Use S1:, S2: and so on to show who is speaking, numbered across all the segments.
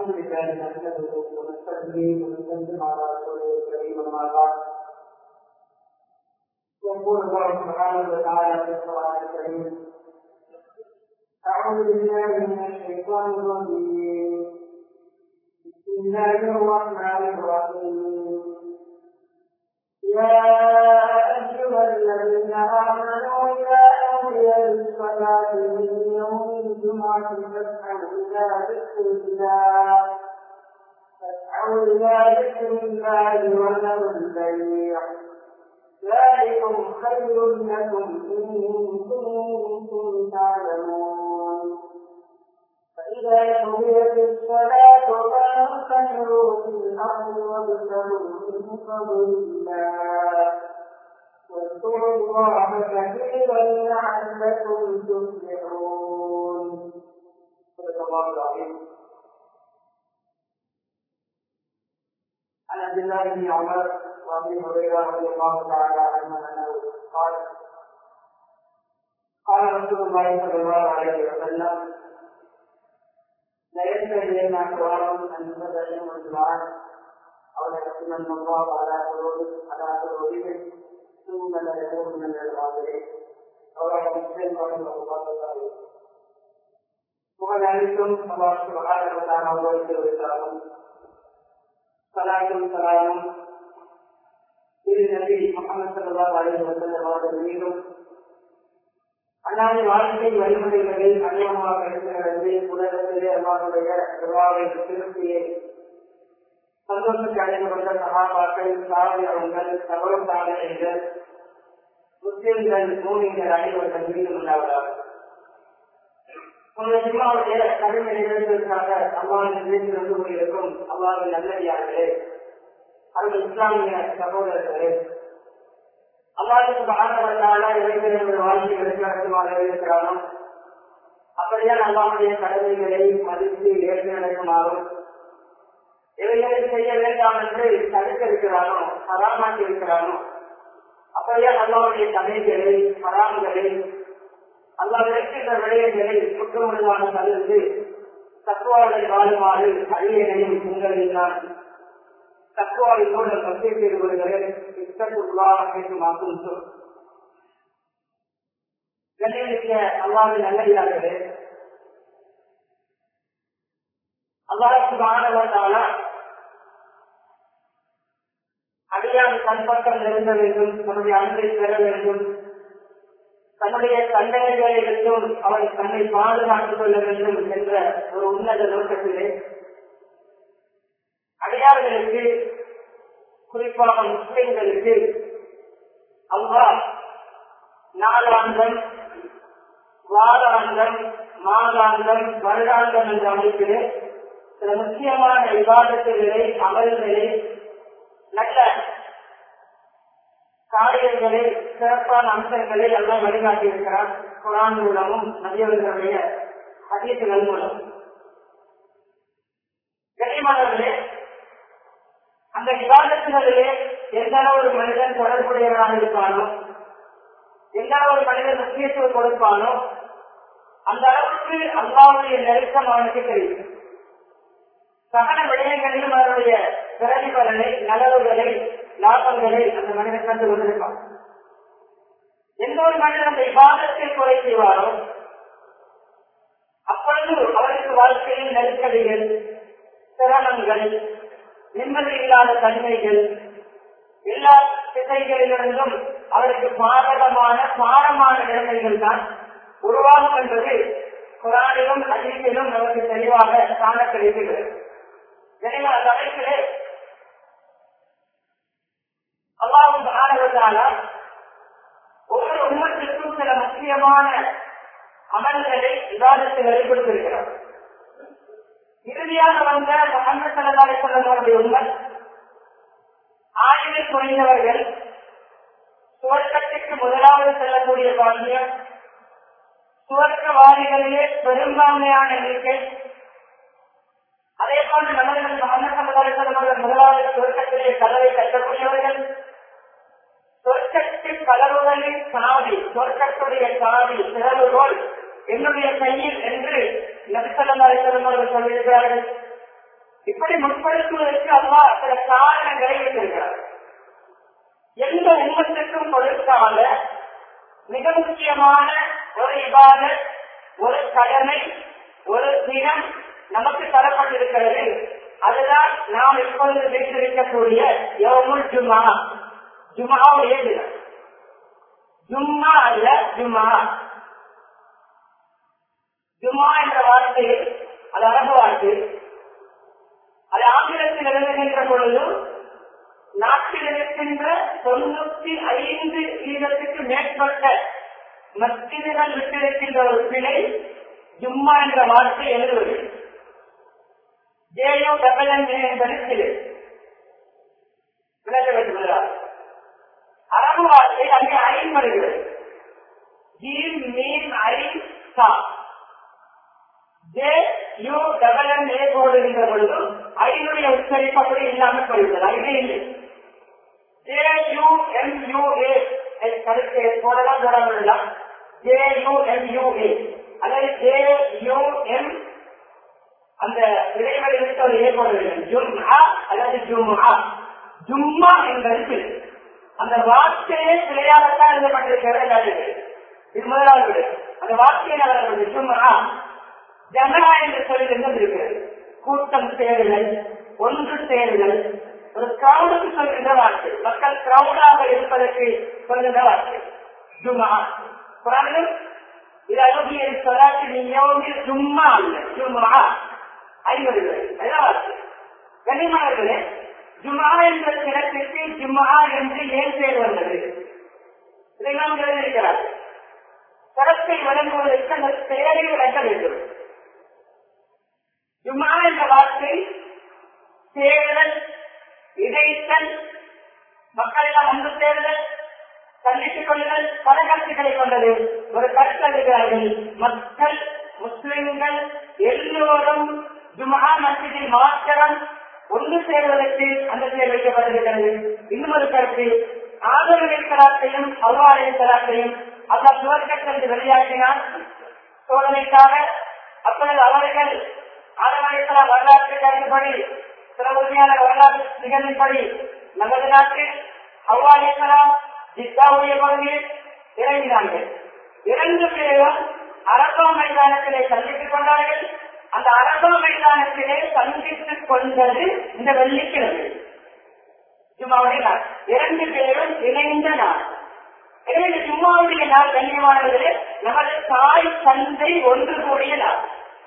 S1: الحمد لله نحمده ونستهديه ونسلم على رسوله الكريم اما بعد يقول الله سبحانه وتعالى في القران الكريم اعوذ بالله من الشيطان الرجيم بسم الله الرحمن الرحيم يا ايها الذين امنوا اذا نودي للصلاه من يوم الجمعه فاسعوا الى ذكر الله فاسعوا الى ذكر الله وذروا البيع ذلكم خير لكم إن كنتم تعلمون فإذا قضيت الصلاة فانتشروا في الأرض وابتغوا من فضل الله واذكروا الله كثيرا لعلكم تفلحون صدق الله العظيم عن عبد الله بن عمر وابي هريره رضي الله تعالى عنه انه قال قال رسول الله صلى الله عليه وسلم لا يستهدين اقوام ان تبدأ الجمعات او ليحكمن الله على قلوب على قلوبهم ثم لا يكون من الغافلين رواه مسلم رحمه الله تعالى புகழ் அளித்தும் அல்லாஹ் சுபஹானஹு வ தஆலா அவர்களுக்கு வைத்தாலும் சலாத்தும் சலாமும் திரு நபி முகமது சல்லல்லாஹு அலைஹி வஸல்லம் அவர்கள் மீதும் அன்னாரின் வாழ்க்கை வழிமுறைகளில் அநியமாக இருக்கிறது உலகத்திலே அல்லாஹுடைய திருவாவை திருப்தியை சந்தோஷத்தை அடைந்து கொண்ட சகாபாக்கள் சாவியவங்கள் தவறும் தானங்கள் முஸ்லிம்கள் மூமிகள் அனைவர்கள் மீது உண்டாவதாக உங்கள் ஜிம்மாவுடைய கடுமை நிகழ்ச்சிகளுக்காக அல்லாவின் வீட்டில் வந்து கொண்டிருக்கும் அல்லாவின் நல்லடியார்களே அவர்கள் இஸ்லாமிய சகோதரர்களே அல்லாவுக்கு பாடப்பட்டால இளைஞர்கள் வாழ்க்கை வெளிநடத்துமாக இருக்கிறானோ அப்படியே அல்லாவுடைய கடமைகளை மதித்து ஏற்று நடக்குமாறும் இவைகளை செய்ய வேண்டாம் என்று தடுக்க இருக்கிறானோ ஹராமாக்கி இருக்கிறானோ அப்படியே அல்லாவுடைய தடைகளை ஹராம்களை அல்லா இருக்கின்ற விடயங்களை குற்றமுழுதான தவிர்த்து தத்துவாவை வாழுமாறு அரியணையும் உங்களில் நான் தத்துவாவினோடு சத்திய செய்து வருகிறேன் இஷ்டத்துள்ளா என்று மாற்றும் சொல் கண்ணியமிக்க அல்லாவின் நல்லடியார்களே அல்லாவுக்கு மாணவர்களால அடியான் கண்பக்கம் நெருங்க வேண்டும் தன்னுடைய அன்பை பெற வேண்டும் தன்னுடைய சந்தேகங்களிலிருந்தும் அவன் தன்னை பாதுகாத்துக் கொள்ள வேண்டும் என்ற ஒரு உன்னத நோக்கத்திலே அடியார்களுக்கு குறிப்பாக முஸ்லிம்களுக்கு அவ்வா நாளாந்தம் வாராந்தம் மாதாந்தம் வருடாந்தம் என்ற அமைப்பிலே சில முக்கியமான விவாதத்துகளை அமல்களை நல்ல காரியங்களை சிறப்பான அம்சங்களை எல்லாம் வழிகாட்டி இருக்கிறார் குரான் மூலமும் நதியவர்களுடைய அதிகங்கள் மூலம் கனிமானவர்களே அந்த விவாதத்தினரிலே எந்த ஒரு மனிதன் தொடர்புடையவராக இருப்பானோ எந்த ஒரு மனிதன் முக்கியத்துவம் கொடுப்பானோ அந்த அளவுக்கு அல்லாவுடைய நெருக்கம் அவனுக்கு தெரியும் சகல விடயங்களிலும் அவருடைய பிரதிபலனை நலவுகளை லாபங்களை அந்த மனிதன் கண்டு கொண்டிருப்பான் எந்த ஒரு மனிதன் அந்த விவாதத்தை குறை செய்வாரோ அப்பொழுது அவருக்கு வாழ்க்கையில் நெருக்கடிகள் சிரமங்கள் நிம்மதி இல்லாத தன்மைகள் எல்லா திசைகளிலிருந்தும் அவருக்கு பாதகமான பாரமான நிலைமைகள் தான் உருவாகும் என்பது குரானிலும் அதிகத்திலும் நமக்கு தெளிவாக காண கிடைக்கிறது எனவே அந்த அமைப்பிலே அல்லாவும் ஆனவர்களால ஒவ்வொரு உண்மத்திற்கும் சில முக்கியமான அமல்களை விவாதத்தில் வெளிப்படுத்திருக்கிறார் இறுதியாக வந்த முகமது சல்லல்லாஹு அலைஹி வஸல்லம் உண்மை ஆய்வில் குறைந்தவர்கள் சுவர்க்கத்திற்கு முதலாவது செல்லக்கூடிய பாக்கியம் சுவர்க்கவாதிகளிலே பெரும்பான்மையான எண்ணிக்கை அதே போன்று மனிதர்கள் முகமது சல்லல்லாஹு அலைஹி வஸல்லம் அவர்கள் முதலாவது சுவர்க்கத்திலே கதவை கட்டக்கூடியவர்கள் சொர்க்கத்தில் கலருதலின் சாவி சொர்க்கத்துடைய சாவி சிறவுகோல் என்னுடைய கையில் என்று நபிசல்லாசலம் அவர்கள் சொல்லியிருக்கிறார்கள் இப்படி முற்படுத்துவதற்கு அல்லா சில காரணங்களை வைத்திருக்கிறார் எந்த உண்மத்திற்கும் கொடுக்காத மிக முக்கியமான ஒரு இபாத ஒரு கடமை ஒரு தினம் நமக்கு தரப்பட்டிருக்கிறது அதுதான் நாம் இப்பொழுது வைத்திருக்கக்கூடிய யோமுல் ஜுமா ஜுமாவுடைய தினம் ஜும்மா அல்ல ஜுமா ஜுமா என்ற வார்த்தை அது அரபு வார்த்தை அது ஆங்கிலத்தில் எழுதுகின்ற பொழுது நாட்டில் இருக்கின்ற தொண்ணூத்தி ஐந்து வீதத்துக்கு மேற்பட்ட மஸ்ஜிதுகள் விட்டிருக்கின்ற ஒரு பிழை ஜும்மா என்ற வார்த்தை எழுதுவது ஜேயோ டபலன் என்பது பிழை விளக்க வேண்டுகிறார் அரபு வார்த்தை அங்கே ஐன் வருகிறது ஜீம் மீன் ஐ சா J U double N A போடுகின்ற பொழுது ஐனுடைய உச்சரிப்பு அப்படி இல்லாமல் போய்விட்டது ஐனே இல்லை J U M U A கருத்து போடலாம் போடாமல் J U M U A அதாவது ஜே யூ எம் அந்த இடைவெளி விட்டு ஒரு ஏ போட வேண்டும் ஜும்ஹா அல்லது ஜும்ஹா ஜும்மா என்பது பிழை அந்த வார்த்தையே பிழையாகத்தான் எழுதப்பட்டிருக்கிறது இது முதலாவது விடு. அந்த வார்த்தையை அவர் ஜும்ஹா ஜமனா என்று சொல்லிருந்து இருக்கிறது கூட்டம் சேருதல் ஒன்று சேருதல் ஒரு கிரௌடுக்கு சொல்கின்ற வார்த்தை மக்கள் கிரௌடாக இருப்பதற்கு சொல்கின்ற வார்த்தை ஜும்மா குரானிலும் இது அழுகிய சொல்லாச்சு நீங்க ஜும்மா அல்ல ஜும்மா ஐவர்கள் அதுதான் வார்த்தை கனிமார்களே ஜும்மா என்ற தினத்திற்கு ஜும்மா என்று ஏன் பேர் வந்தது இதை நாம் எழுதியிருக்கிறார் கரத்தை வழங்குவதற்கு அந்த பெயரை விளக்க வேண்டும் ஜும்மா என்ற வார்த்தை சேருதல் இடைத்தல் மக்கள் எல்லாம் ஒன்று சேருதல் சந்தித்துக் கொள்ளுதல் பல கருத்துக்களை கொண்டது ஒரு கருத்து எழுதுகிறார்கள் மக்கள் முஸ்லிம்கள் எல்லோரும் ஜுமா மசிதில் மாத்திரம் ஒன்று சேருவதற்கு அந்த பேர் வைக்கப்பட்டிருக்கிறது இன்னும் ஒரு கருத்து ஆதரவு கலாத்தையும் அவ்வாறு கலாத்தையும் அந்த சுவர்க்கத்திலிருந்து வெளியாக்கினால் சோதனைக்காக அப்பொழுது அவர்கள் ஆதரவளிக்கலாம் வரலாற்று கருத்துப்படி சில உறுதியான வரலாற்று நிகழ்வின்படி நமது நாட்டில் அவ்வாறு ஜித்தாவுடைய பகுதியில் இறங்கினார்கள் இரண்டு பேரும் அரபா மைதானத்திலே சந்தித்துக் கொண்டார்கள் அந்த அரபா மைதானத்திலே சந்தித்துக் கொண்டது இந்த வெள்ளிக்கிழமை ஜும்மாவுடைய நாள் இரண்டு பேரும் இணைந்த நாள் எனவே இந்த ஜும்மாவுடைய நாள் கண்ணியமானவர்களே நமது தாய் தந்தை ஒன்று கூடிய நாள்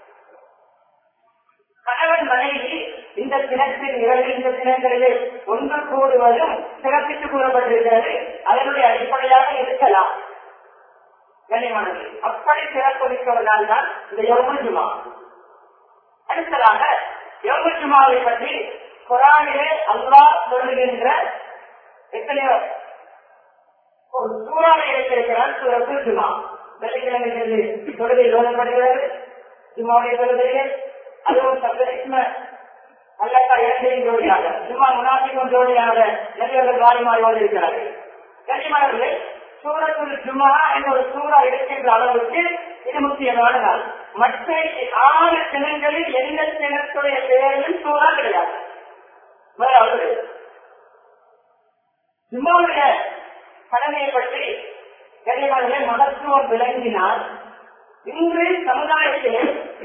S1: கணவன் மனைவி இந்த தினத்தில் இரவு இந்த தினங்களிலே ஒன்று கூடுவதும் சிறப்பித்து கூறப்பட்டிருக்கிறது அதனுடைய அடிப்படையாக இருக்கலாம் கண்ணியமானது அப்படி சிறப்புமிக்கவர்கள் தான் இந்த யோக ஜுமா அடுத்ததாக யோக ஜுமாவை பற்றி குரானிலே அல்லாஹ் சொல்லுகின்ற எத்தனையோ ஒரு சூறாவை எடுத்திருக்கிறார் சூரத்து ஜுமா வெள்ளிக்கிழமை தொழுகை ஓதப்படுகிறது ஜுமாவுடைய தொழுகையில் அதுவும் சப்தரிஷ்ம அல்லக்கா இரண்டையும் ஜோடியாக சும்மா முனாபிக்கும் ஜோடியாக நபியர்கள் வாரிமாறி ஓடிருக்கிறார்கள் கனிமலர்களே சூரத்துல் ஜுமா என்ற ஒரு சூறா இருக்கின்ற அளவுக்கு இது முக்கியமான நாள் மற்ற ஆறு தினங்களில் எந்த தினத்துடைய பெயரிலும் சூறா கிடையாது முதலாவது ஜும்மாவுடைய கடமையை பற்றி கனிமலர்களை மகத்துவம் விளங்கினால் இன்று சமுதாயத்திலே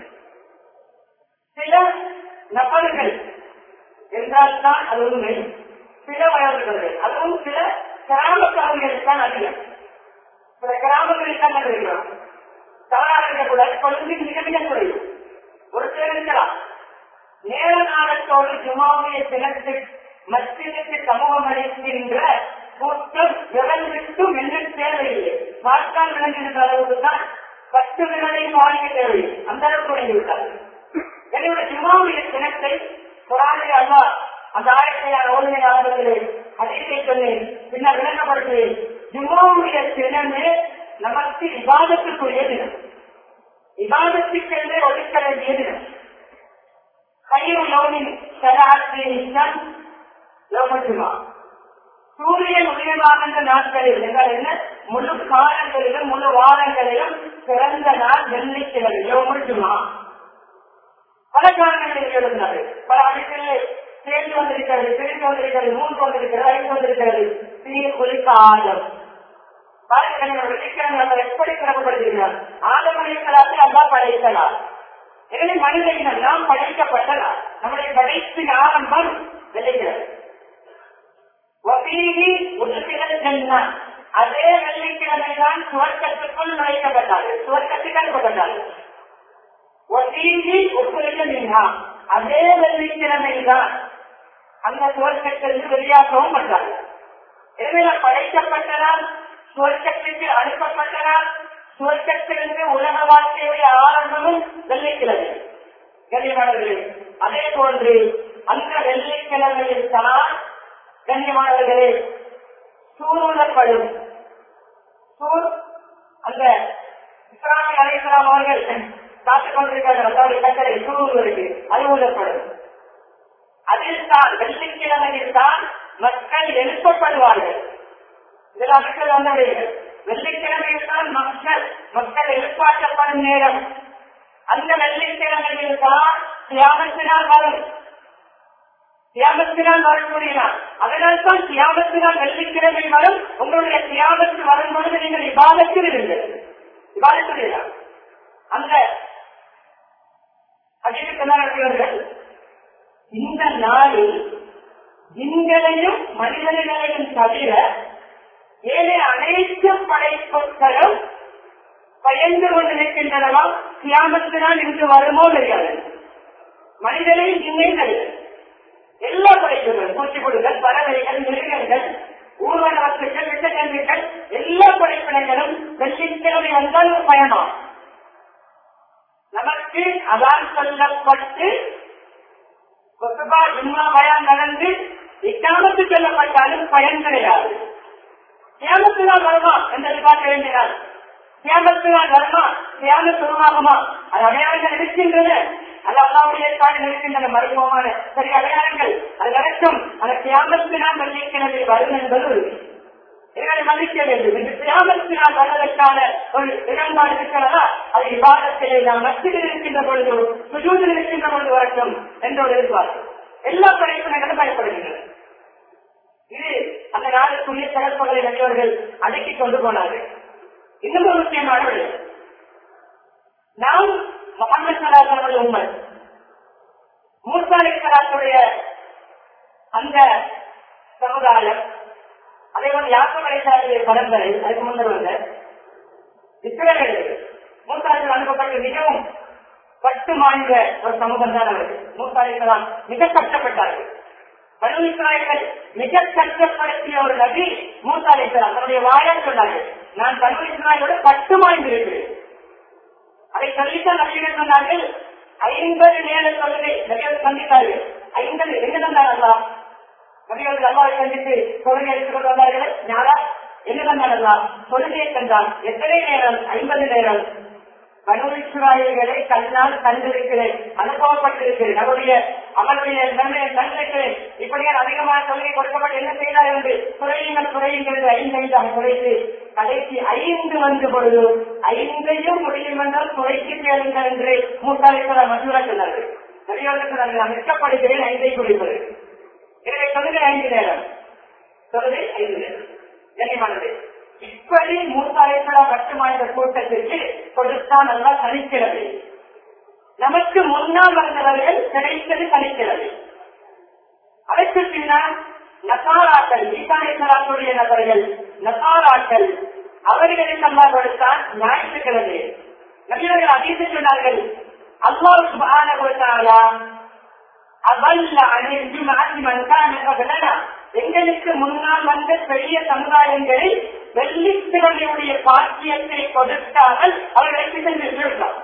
S1: சில நபர்கள் என்றால் தான் அது உண்மை சில வயதுகள் அதுவும் சில கிராமக்காரர்களுக்கு தான் அதிகம் சில கிராமங்களில் தான் இருக்கிறோம் தவறாக கூட கொழுந்து மிக மிக குறையும் ஒரு சிலர் இருக்கலாம் நேர நாளத்தோடு ஜுமாவுடைய தினத்து மத்தியத்துக்கு சமூகம் அளிக்கின்ற கூட்டம் விளங்கிட்டும் என்று தேவையில்லை பார்த்தால் விளங்குகின்ற அளவுக்கு தான் பத்து விரலையும் வாங்கிக்க தேவையில்லை அந்த அளவுக்கு குறைந்துவிட்டார் என்னுடைய ஜுமாவுடைய தினத்தை குரானை அல்லா அந்த ஆயிரத்தி ஓதுமை ஆரம்பத்திலே அதிகத்தை சொன்னேன் பின்னர் விளக்கப்படுத்துவேன் ஜுமாவுடைய தினமே நமக்கு விவாதத்துக்குரிய தினம் விவாதத்துக்கென்றே ஒழிக்க வேண்டிய தினம் கயிறு லோனின் சராசிரிசம் லோகஜுமா சூரியன் உதயமாகின்ற நாட்களில் என்றால் என்ன முழு காலங்களிலும் முழு வாரங்களிலும் பிறந்த நாள் வெள்ளிக்கிழமை யோமுல் ஜுமா பல காரணங்களில் எழுதினாரு பல அமைப்பிலே சேர்ந்து வந்திருக்கிறது பிரிந்து வந்திருக்கிறது மூன்று வந்திருக்கிறது ஐந்து வந்திருக்கிறது சீர் குறித்த ஆதம் எப்படி கிளம்பப்படுகிறார் ஆதமளிக்கலாத்தை அல்லா படைக்கலாம் எனவே மனித இனம் நாம் படைக்கப்பட்டலாம் நம்முடைய படைப்பின் ஆரம்பம் விளைகிறது அதே வெள்ளிக்கிழமை தான் சுவர்க்கத்துக்குள் நுழைக்கப்பட்டார்கள் சுவர்க்கத்துக்கு அனுப்பப்பட்டார்கள் அதே வெள்ளிக்கிழமை தான் அந்த சுவர்க்கத்திலிருந்து வெளியாகவும் பட்டார்கள் எனவே படைக்கப்பட்டனால் சுவர்க்கத்திற்கு அனுப்பப்பட்டனால் சுவர்க்கத்திலிருந்து உலக வாழ்க்கையுடைய ஆரம்பமும் வெள்ளிக்கிழமை கண்ணியமானவர்களே அதே போன்று அந்த வெள்ளிக்கிழமையில் தான் கண்ணியமானவர்களே சூழப்படும் சூழ் அந்த இஸ்லாமிய அலைசலாம் அவர்கள் காத்துக் கொண்டிருக்கிறார்கள் அதாவது கட்டளை சூழ்நிலைக்கு அலுவலப்படும் அதில் தான் வெள்ளிக்கிழமையில் தான் மக்கள் எழுப்பப்படுவார்கள் இதில் மக்கள் வந்தவர்கள் வெள்ளிக்கிழமையில் தான் மக்கள் மக்கள் எழுப்பாற்றப்படும் நேரம் அந்த வெள்ளிக்கிழமையில் தான் தியாகத்தினால் வரும் தியாகத்தினால் வரக்கூடியதான் அதனால் தான் தியாகத்தினால் வெள்ளிக்கிழமை வரும் உங்களுடைய தியாகத்து வரும் பொழுது நீங்கள் விவாதத்தில் இருங்கள் விவாதத்தில் அந்த அஜித்தனார்கள் இந்த நாளில் ஜின்களையும் மனிதர்களையும் தவிர ஏழை அனைத்து படைப்புகளும் பயந்து கொண்டிருக்கின்றனவா தியாகத்தினால் இன்று வருமோ தெரியாது மனிதனை ஜின்னை தவிர எல்லா படைப்புகளும் பூச்சிக்கொடுகள் பறவைகள் மிருகங்கள் ஊர்வல வஸ்துக்கள் விட்டக்கல்விகள் எல்லா படைப்பினங்களும் வெள்ளிக்கிழமை வந்தால் ஒரு பயணம் நமக்கு அதான் சொல்லப்பட்டு கொத்துபா ஜும்மா பயான் நடந்து இக்காமத்து சொல்லப்பட்டாலும் பயன் கிடையாது தியாகத்தினால் வருமா என்று பார்க்க வேண்டியதான் தியாகத்தினால் வருமா தியாக சுருமாகுமா அது அடையாளங்கள் இருக்கின்றது அது அல்லாவுடைய ஏற்பாடு இருக்கின்றன மருத்துவமான சரி அடையாளங்கள் அது நடக்கும் அந்த தியாகத்தினால் வெள்ளிக்கிழமை வரும் என்பது இதனை மதிக்க வேண்டும் இந்த தியாகத்தினால் வருவதற்கான ஒரு இடம்பாடு இருக்கிறதா அது விவாதத்திலே நாம் மத்தியில் இருக்கின்ற பொழுது சுஜூதில் இருக்கின்ற பொழுது வரட்டும் என்ற ஒரு எதிர்பார்ப்பு எல்லா படைப்பினங்களும் பயப்படுகின்றன இது அந்த நாளுக்குரிய சிறப்புகளை நடிகர்கள் அடக்கி கொண்டு போனார்கள் இன்னும் ஒரு முக்கியமான விடயம் நாம் முகமது சலாசனுடைய உண்மை மூசாலை சலாத்துடைய அந்த சமுதாயம் அதே போல யாக்கம் அடைசாருடைய பரம்பரை அதுக்கு முன்னர் வந்த இஸ்ரேலர்கள் மூசாலைகள் அனுப்பப்பட்ட மிகவும் பட்டு மாய்ந்த ஒரு சமூகம் தான் அவர்கள் மூசாலைகளால் மிக கஷ்டப்பட்டார்கள் பனு இஸ்ராயல்கள் மிக கஷ்டப்படுத்திய ஒரு நபி மூசாலைகளால் தன்னுடைய வாயால் சொன்னார்கள் நான் பனு இஸ்ராயலோடு பட்டு மாய்ந்திருக்கிறேன் அதை சொல்லித்தான் நபிகள் சொன்னார்கள் ஐம்பது நேர சொல்லுதை நபிகள் சந்தித்தார்கள் ஐம்பது எங்க தந்தார் அல்லா நபிகள் அல்லாவை சந்தித்து தொழுகை எடுத்துக் கொண்டு வந்தார்கள் ஞாரா என்ன தந்தார் அல்லா தொழுகையை தந்தான் எத்தனை நேரம் ஐம்பது நேரம் கனுவிசுராயர்களை கண்ணால் கண்டிருக்கிறேன் அனுபவப்பட்டிருக்கிறேன் அவருடைய அவருடைய நன்மையை கண்டிருக்கிறேன் இப்படியே அதிகமான தொழிலை கொடுக்கப்பட்டு என்ன செய்தார் என்று குறையுங்கள் குறையுங்கள் ஐந்து ஐந்தாக குறைத்து கடைசி ஐந்து வந்து பொழுது ஐந்தையும் முடியும் என்றால் குறைக்கு கேளுங்கள் என்று மூத்தாளிகள் மசூரா சொன்னார்கள் பெரியவர்கள் சொன்னார்கள் நான் இஷ்டப்படுகிறேன் ஐந்தை குடிப்பது எனவே தொழுகை ஐந்து நேரம் தொழுகை ஐந்து நேரம் கண்ணியமானது இப்படி மூத்தாயிரத்தா கட்டுமான இந்த கூட்டத்திற்கு கொடுத்தா நல்லா கணிக்கிறது நமக்கு முன்னால் வந்தவர்கள் கிடைத்தது கணிக்கிறது அதற்கு பின்னால் நசாராக்கள் ஈசானேஸ்வராக்களுடைய நபர்கள் நசாராக்கள் அவர்களுக்கு அல்லா கொடுத்தான் ஞாயிற்றுக்கிழமை நபியர்கள் அதிர்ந்து சொன்னார்கள் அல்லாஹ் சுபான கொடுத்தாரா அவல்ல அனைத்து மாற்றி மன்கான எங்களுக்கு முன்னால் வந்த பெரிய சமுதாயங்களை வெள்ளிக்கிழமையுடைய பாக்கியத்தை கொடுக்காமல் அவர்களுக்கு சென்று விட்டார்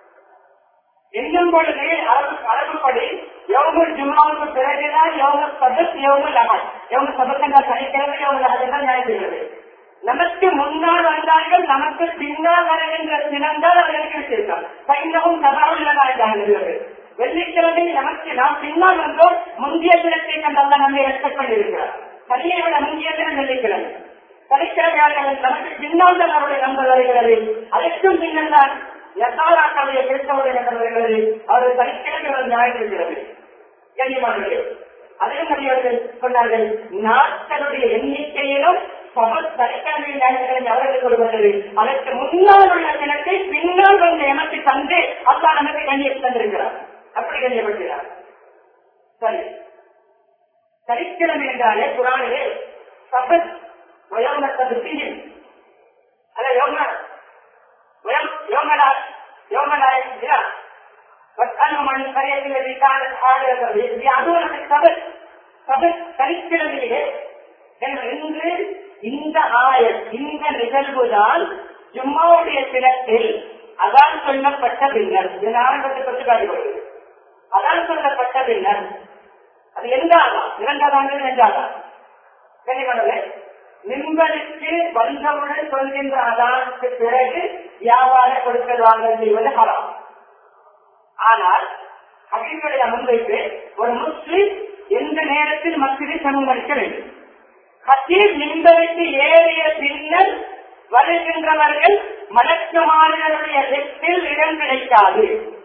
S1: என்னும் பொழுது அரபு அரபுப்படி யோக ஜும்மாவுக்கு பிறகுதான் யோக சதஸ் யோக லகன் யோக சதஸ் என்ற சனிக்கிழமை யோக லகன் தான் நினைக்கிறது நமக்கு முன்னால் வந்தார்கள் நமக்கு பின்னால் வருகின்ற தினம்தான் அவர்களுக்கு வச்சிருக்காங்க சைந்தவும் சதாவுள்ளதாக வெள்ளிக்கிழமை நமக்கு நாம் பின்னால் வந்தோம் முந்தைய தினத்தை கண்டல்ல நம்மை ரெஸ்பெக்ட் பண்ணியிருக்கிறார் சனியை விட முந்தைய தினம் வெள்ளிக்கிழமை சனிக்கிழமையாளர்கள் நமக்கு பின்னால் தான் அவருடைய நம்பர் வருகிறது அதற்கும் பின்னால் தான்
S2: எசாராக்களுடைய கிறிஸ்தவருடைய நண்பர்களது அவர் சனிக்கிழமை ஞாயிற்றிருக்கிறது கண்ணியமானவர்களே அதே மதியவர்கள் சொன்னார்கள் நாட்களுடைய எண்ணிக்கையிலும் சபத் சனிக்கிழமை ஞாயிற்றுக்கிழமை அவர்கள் கொள்வது அதற்கு முன்னால் உள்ள தினத்தை பின்னால் வந்து எமக்கு தந்து அல்லா நமக்கு கண்ணியை தந்திருக்கிறார் அப்படி கண்ணியப்படுகிறார் சரி சனிக்கிழமை என்றாலே குரானிலே சபத் வயோமத்தது செய்யும் அல்ல யோம வயம் யோமடா யோமடா واسألهم عن القرية التي كانت حاضرة يعدون في السبت سبت சனிக்கிழமையிலே இன்று இந்த ஆயர் இந்த நிகழ்வுதான் ஜும்மாவுடைய தினத்தில் அதான் சொல்லப்பட்ட பின்னர் இதன் ஆரம்பத்தை பற்றி காட்டுகிறது அதான் சொல்லப்பட்ட பின்னர் அது எந்த ஆகாம் இரண்டாவது இரண்டாவது கனிமணவே நிம்பளுக்கு வந்தவுடன் சொல்கின்ற அதானுக்கு பிறகு வியாபார கொடுக்கல் வாங்கல் செய்வது ஹராம் ஆனால் அகில்களை முன்வைத்து ஒரு முஸ்லிம் எந்த நேரத்தில் மக்களை சமூகமளிக்க வேண்டும் ஹசீர் நிம்பளுக்கு ஏறிய பின்னர் வருகின்றவர்கள் மலக்குமாரர்களுடைய வெற்றில் இடம் கிடைக்காது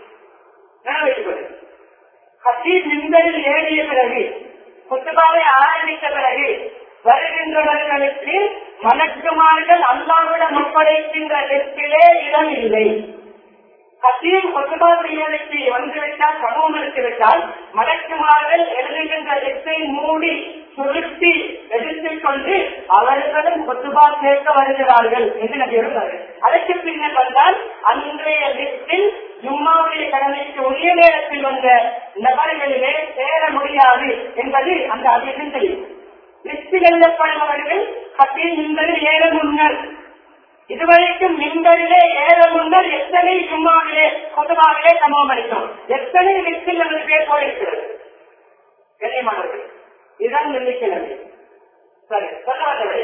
S2: ஹசீர் நிம்பலில் ஏறிய பிறகு குத்துபாவை ஆரம்பித்த பிறகு வருகின்றவர்களுக்கு மலக்குமார்கள் அல்லாவிடம் ஒப்படைக்கின்ற வெற்றிலே இடம் இல்லை கசீம் கொத்துபாவுடையதற்கு வந்துவிட்டால் சமூகம் எடுத்துவிட்டால் மடக்குமார்கள் எழுதுகின்ற லிஸ்டை மூடி சுருட்டி எடுத்துக் கொண்டு அவர்களும் கொத்துபா சேர்க்க வருகிறார்கள் என்று நம்பியிருந்தார்கள் அதற்கு பின்னர் வந்தால் அன்றைய லிஸ்டில் ஜும்மாவுடைய கடமைக்கு உரிய நேரத்தில் வந்த நபர்களிலே சேர முடியாது என்பது அந்த அதிகம் தெரியும் லிஸ்டில் எழுதப்படுபவர்கள் கசீம் என்பது ஏற முன்னர் இதுவரைக்கும் மின்பரிலே ஏழ முன்னர் எத்தனை சும்மாவிலே கொத்தமாவிலே சமூகம் அளித்தோம் எத்தனை லிஸ்டில் நமது பேர் போயிருக்கிறது கண்ணியமானவர்கள் இதுதான் வெள்ளிக்கிழமை சரி சொல்ல வந்தவரை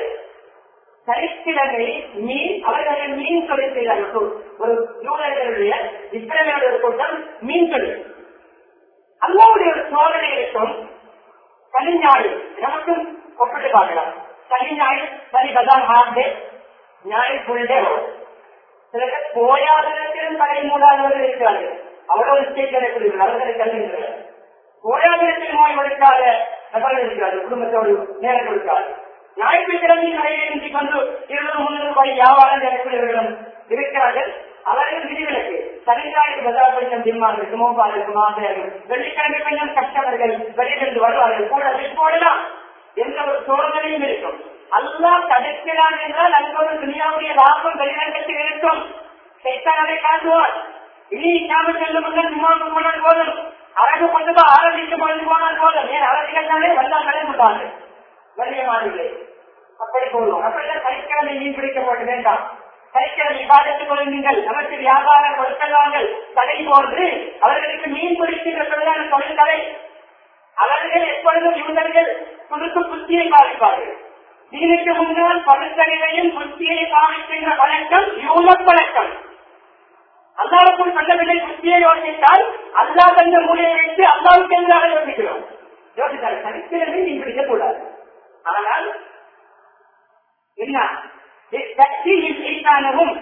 S2: சனிக்கிழமை மீன் அவர்கள் மீன் தொழில் செய்தார்கள் ஒரு யூனர்களுடைய இஸ்ரேலுடைய ஒரு கூட்டம் மீன் தொழில் அல்லாவுடைய ஒரு சோதனை இருக்கும் சனி ஞாயிறு நமக்கும் ஒப்பிட்டு பார்க்கலாம் சனி ஞாயிறு சனி பதான் ஹாஃப் டே ஞாயிறு ஃபுல் டே வரும் சில பேர் போயாதனத்திலும் கடை மூடாதவர்கள் இருக்கிறார்கள் அவர்கள் ஸ்டேட் இருக்கிறார்கள் அவர்களை கல்விக்கிறார்கள் போயாதனத்தில் நோய் கொடுக்காத நபர்கள் இருக்கிறார்கள் குடும்பத்தோடு நேரம் கொடுக்காது ஞாயிற்றுக்கிழமை கடையை இன்றி கொண்டு இருபது முன்னூறு ரூபாய் வியாபாரம் நடக்கிறவர்களும் இருக்கிறார்கள் அவர்கள் விதிவிலக்கு சனிஞாயிறு பஜார் கொஞ்சம் திம்மார்கள் சுமோபார்கள் மாதையர்கள் வெள்ளிக்கிழமை கொஞ்சம் கஷ்டவர்கள் வெளியிலிருந்து வருவார்கள் கூட போடலாம் எந்த ஒரு சோதனையும் இருக்கும் அல்லா தடுக்கிறான் என்றால் அங்கு ஒரு துணியாவுடைய லாபம் வெளிநடத்தில் இருக்கும் சைத்தானதை காட்டுவார் இனி இல்லாமல் செல்லும் முன்னர் விமானம் போனால் போதும் அழகு கொண்டு ஆரம்பித்து கொண்டு போனால் போதும் ஏன் அரசியல் தானே வந்தால் நடைமுட்டாங்க கண்ணியமானவில்லை அப்படி போதும் அப்படிதான் சனிக்கிழமை மீன் பிடிக்கப்பட வேண்டாம் சனிக்கிழமை விவாதத்துக் கொள்ளுங்கள் நமக்கு வியாபாரம் கொடுக்கலாங்கள் தடை போன்று அவர்களுக்கு மீன் பிடிக்கின்ற தொழிலான தொழில் தடை அவர்கள் எப்பொழுதும் யூதர்கள் புதுக்கு புத்தியை பாதிப்பார்கள் இதற்கு முன்னால் பழுத்தறிவையும் புத்தியை காமிக்கின்ற வழக்கம் யூன பழக்கம் அல்லாவுக்குள் கண்டவில்லை புத்தியை யோசித்தால் அல்லா தந்த மூலையை வைத்து அல்லாவுக்கு எதிராக யோசிக்கிறோம் யோசித்தால் சனிக்கிழமை நீ பிடிக்கக்கூடாது ஆனால் என்ன சக்தியும்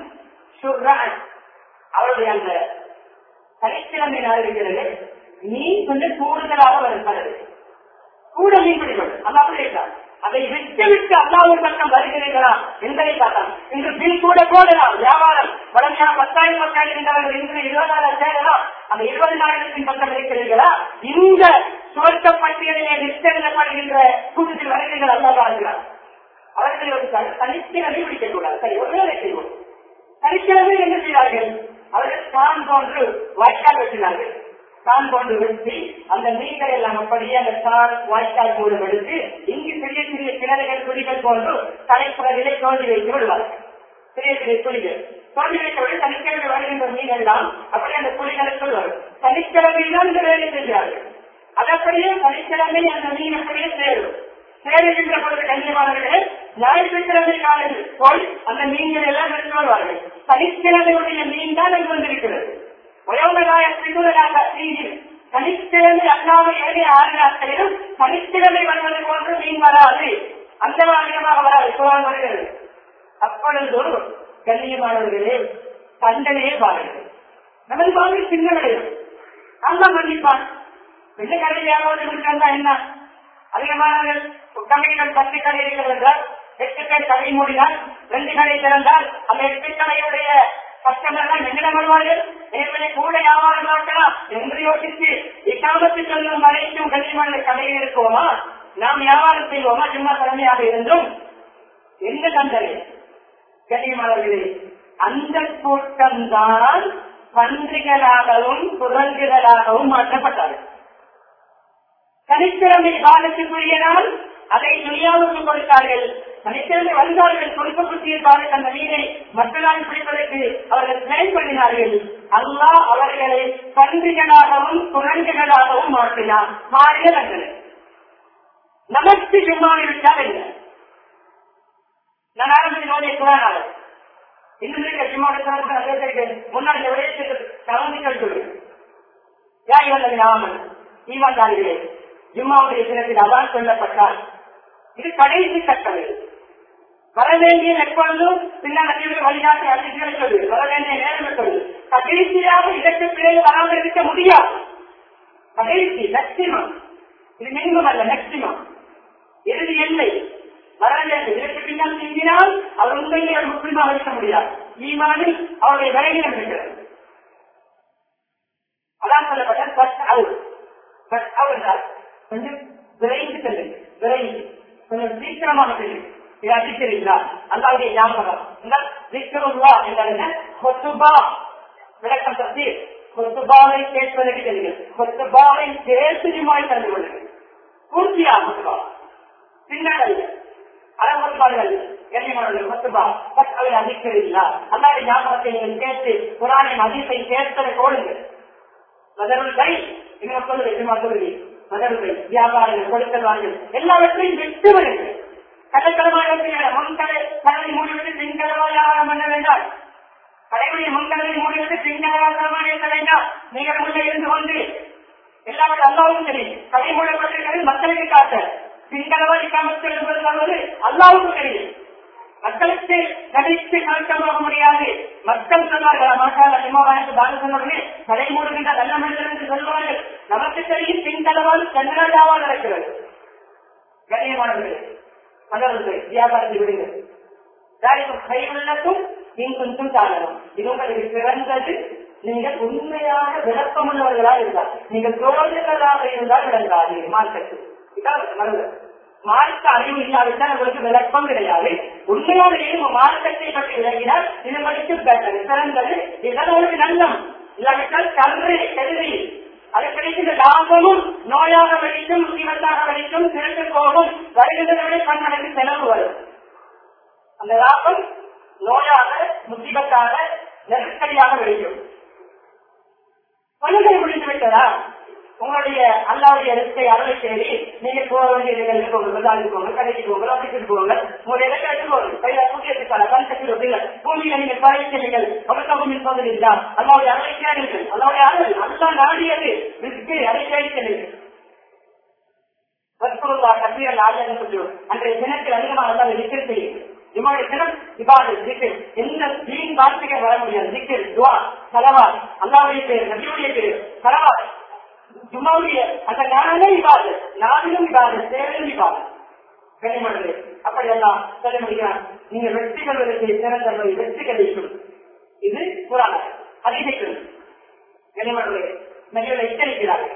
S2: அவருடைய அந்த சனிக்கிழமை நாள் இருக்கிறது நீ கொஞ்சம் கூடுதலாக வருகிறது கூட மீன் பிடிக்கும் அல்லா அப்படி இருக்கார் அதை விட்டு விட்டு அல்லாவின் பக்கம் வருகிறீர்களா என்பதை பார்க்கலாம் இன்று பில் கூட போடலாம் வியாபாரம் வளமையான பத்தாயிரம் மக்கள் இருந்தவர்கள் இன்று இருபதாயிரம் சேரலாம் அந்த இருபதாயிரத்தின் பக்கம் இருக்கிறீர்களா இந்த சுவர்க்க பட்டியலிலே நிச்சயிடப்படுகின்ற கூட்டத்தில் வருகிறீர்கள் அல்லா வாழ்கிறார் அவர்கள் ஒரு தனிக்கிழமை பிடிக்கக்கூடாது சரி ஒரு வேலை செய்வோம் தனிக்கிழமை என்ன செய்வார்கள் அவர்கள் தான் போன்று வாய்க்கால் வெட்டினார்கள் தான் போன்று வெட்டி அந்த மீன்கள் எல்லாம் அப்படியே அந்த தான் வாய்க்கால் போடு எடுத்து இங்கு சிறிய சிறிய கிணறுகள் குழிகள் போன்று தலைப்புறவிலே தோண்டி வைத்து விடுவார்கள் சிறிய சிறிய குழிகள் தோண்டி வைத்தவர்கள் சனிக்கிழமை வருகின்ற மீன் எல்லாம் அப்படி அந்த குழிகளுக்குள் வரும் சனிக்கிழமையில்தான் இந்த வேலை செய்கிறார்கள் அதப்படியே சனிக்கிழமை அந்த மீன் அப்படியே சேரும் சேருகின்ற பொழுது கண்ணியமானவர்களே ஞாயிற்றுக்கிழமை காலையில் போய் அந்த மீன்கள் எல்லாம் எடுத்து வருவார்கள் சனிக்கிழமையுடைய மீன் தான் அங்கு வந்திருக்கிறது உயர்ந்ததாய பின்னுரையாக செய்தி சனிக்கிழமை அல்லாமல் ஏழை ஆறு நாட்களிலும் சனிக்கிழமை வருவது போன்று மீன் வராது அந்த வாரியமாக வராது குரான் வருகிறது அப்பொழுது கண்ணியமானவர்களே தண்டனையே பாருங்கள் நமது வாழ்வை சின்னடையும் நல்லா மன்னிப்பான் பெண்ணு கடை வியாபாரம் இருக்காங்க என்ன அதிகமானவர்கள் கடைகள் பத்து கடை இருக்கிறது என்றால் எட்டு கடை கடை மூடினால் ரெண்டு கடை திறந்தால் அந்த எட்டு கடையுடைய கஸ்டமர்கள் என்னிடம் வருவார்கள் நேர்மறை கூட வியாபாரம் ஆக்கலாம் என்று யோசித்து இக்காமத்து சொல்லும் வரைக்கும் கண்ணியமான கடையில் இருக்குவோமா நாம் வியாபாரம் செய்வோமா சும்மா தலைமையாக இருந்தும் எந்த தந்தனை கண்ணியமானவர்களே அந்த கூட்டம்தான் பன்றிகளாகவும் குரங்குகளாகவும் மாற்றப்பட்டார்கள் சனிக்கிழமை காலத்துக்குரிய நாள் அதை துணியாவுக்கு கொடுத்தார்கள் சனிக்கிழமை வந்தார்கள் கொடுக்கப்பட்டிருப்பார்கள் அந்த மீனை மக்களால் பிடிப்பதற்கு அவர்கள் பிளான் பண்ணினார்கள் அல்லாஹ் அவர்களை பன்றிகளாகவும் குரங்குகளாகவும் மாற்றினார் மாறிய தண்டனை நமக்கு சும்மாவை விட்டால் என்ன நான் ஆரம்பத்தில் நோயை குரானாளர் இன்னும் சும்மா முன்னாடி விடயத்துக்கு கவனிக்கல் சொல்லு யா இவன் நாமன் ஈமான்தாரிகளே ஜும்மாவுடைய தினத்தில் அதான் சொல்லப்பட்டால் இது கடைசி கட்டளை வர வேண்டிய எப்பொழுதும் பின்னால் நபியுடைய வழிகாட்டி அறிஞர்கள் சொல்லு வர வேண்டிய நேரம் சொல்லு கடைசியாக இதற்கு பிறகு வராமல் இருக்க முடியாது கடைசி மேக்சிமம் இது மினிமம் அல்ல மேக்சிமம் இறுதி எல்லை வர வேண்டும் இதற்கு பின்னால் நீங்கினால் அவர் உண்மையிலே அவர் முஸ்லிமாக இருக்க முடியாது ஈமானில் அவருடைய விலகினம் இருக்கிறது அதான் சொல்லப்பட்ட ஃபர்ஸ்ட் அவுட் ஃபர்ஸ்ட் அவுட் என்றால் கொஞ்சம் விரைந்து செல்லுங்க விரைந்து கொஞ்சம் சீக்கிரமாக செல்லுங்க இது அதிர்ச்சிங்களா அல்லாவுடைய ஞாபகம் விக்ரமுல்லா என்றால் என்ன கொத்துபா விளக்கம் தப்பி கொத்துபாவை கேட்பதற்கு தெரியுங்கள் கொத்துபாவை சேர்த்துமாய் தந்து கொள்ளுங்கள் பூர்த்தியா கொத்துபா பின்னால் அறமொழிபாடுகள் கண்ணியமானவர்கள் கொத்துபா பட் அவை அதிர்ச்சிங்களா அல்லாவுடைய ஞாபகத்தை நீங்கள் கேட்டு குரானின் அதிர்த்தை சேர்த்ததை கோடுங்கள் மதருள்கை இன்னும் சொல்லுங்கள் மதருள்கை மதருள்கை வியாபாரங்கள் கொடுக்கல் எல்லாவற்றையும் விட்டு விடுங்கள் கடற்கரமாக முன்கடை கடலை மூடிவிட்டு பின்கடவா வியாபாரம் பண்ண வேண்டாம் கடைமுறை முன்கடலை மூடிவிட்டு பின்கடவா இருக்க வேண்டாம் நீங்கள் முன்னே இருந்து கொண்டு எல்லாவற்றை அல்லாவும் சரி கடை மூடப்பட்டிருக்கிறது மக்களுக்கு காட்ட பின்கடவா இக்காமத்தில் என்பது அல்லாவுக்கும் தெரியும் மக்களுக்கு நடித்து கலக்கமாக முடியாது மக்கள் சொன்னார்கள் மக்கள் அதிகமாக தான சொன்னவர்களே கடை மூடுகின்ற நல்ல மனிதர் என்று சொல்வார்கள் நமக்கு தெரியும் பின்தளவால் கன்னடாவால் நடக்கிறது கண்ணியமானவர்களே மன்னர்கள் வியாபாரத்தை விடுங்கள் யாருக்கும் கைவிள்ளக்கும் நீங்களும் தாழணும் இது உங்களுக்கு சிறந்தது நீங்கள் உண்மையாக விளக்கமுள்ளவர்களாக இருந்தால் நீங்கள் தோழர்களாக இருந்தால் விளங்காது மார்க்கெட்டு இதான் மருந்து மார்க்க அறிவு இல்லாவிட்டால் உங்களுக்கு விளக்கம் கிடையாது உண்மையாக இருக்கும் மார்க்கத்தை பற்றி விளங்கினால் இது உங்களுக்கு பெட்டர் சிறந்தது இதனால் உங்களுக்கு நல்லம் இல்லாவிட்டால் கல்வி கருதி அது கிடைக்கின்ற லாபமும் நோயாக வெடிக்கும் முக்கியமத்தாக வெடிக்கும் திரண்டு போகும் வருகின்றவரை கண்மனைக்கு செலவு வரும் அந்த லாபம் நோயாக முக்கியமத்தாக நெருக்கடியாக வெடிக்கும் பணிகளை முடிந்து விட்டதா உங்களுடைய அல்லாவுடைய இடத்தை அறுவை தேடி நீங்க போக வேண்டிய இடங்களுக்கு போங்க பஜாருக்கு போங்க கடைக்கு போங்க ஆபீஸுக்கு போங்க உங்களுடைய இடத்தை எடுத்துக்கோங்க கையில தூக்கி எடுத்துக்கால கண் கட்டி விடுங்க பூமியில நீங்கள் பயிற்சிகள் அவசரமின் பகுதியில் அல்லாவுடைய அறுவை தேடுங்கள் அல்லாவுடைய அறுவை அல்லா நாடியது விற்கு அதை தேடிக்கிறது வற்புறுவா கட்டியல் ஆஜர் சொல்லுவோம் அன்றைய தினத்தில் அதிகமாக அல்லாத விக்கிர செய்யும் இவனுடைய தினம் இவ்வாறு திக்கு என்ன தீன் வார்த்தைகள் வர முடியாது திக்கு துவா சலவா அல்லாவுடைய பேர் நபியுடைய பேர் சலவா ஜும்மாவுடைய அந்த நானே இவாது நாவிலும் இவாது சேவையும் இவாது கனிமணி அப்படி எல்லாம் சொல்ல முடியாது நீங்க வெற்றி கொள்வதற்கு சிறந்தவரை வெற்றி கிடைக்கும் இது புராணம் அதிகம் கனிமணி நபிகளை எச்சரிக்கிறார்கள்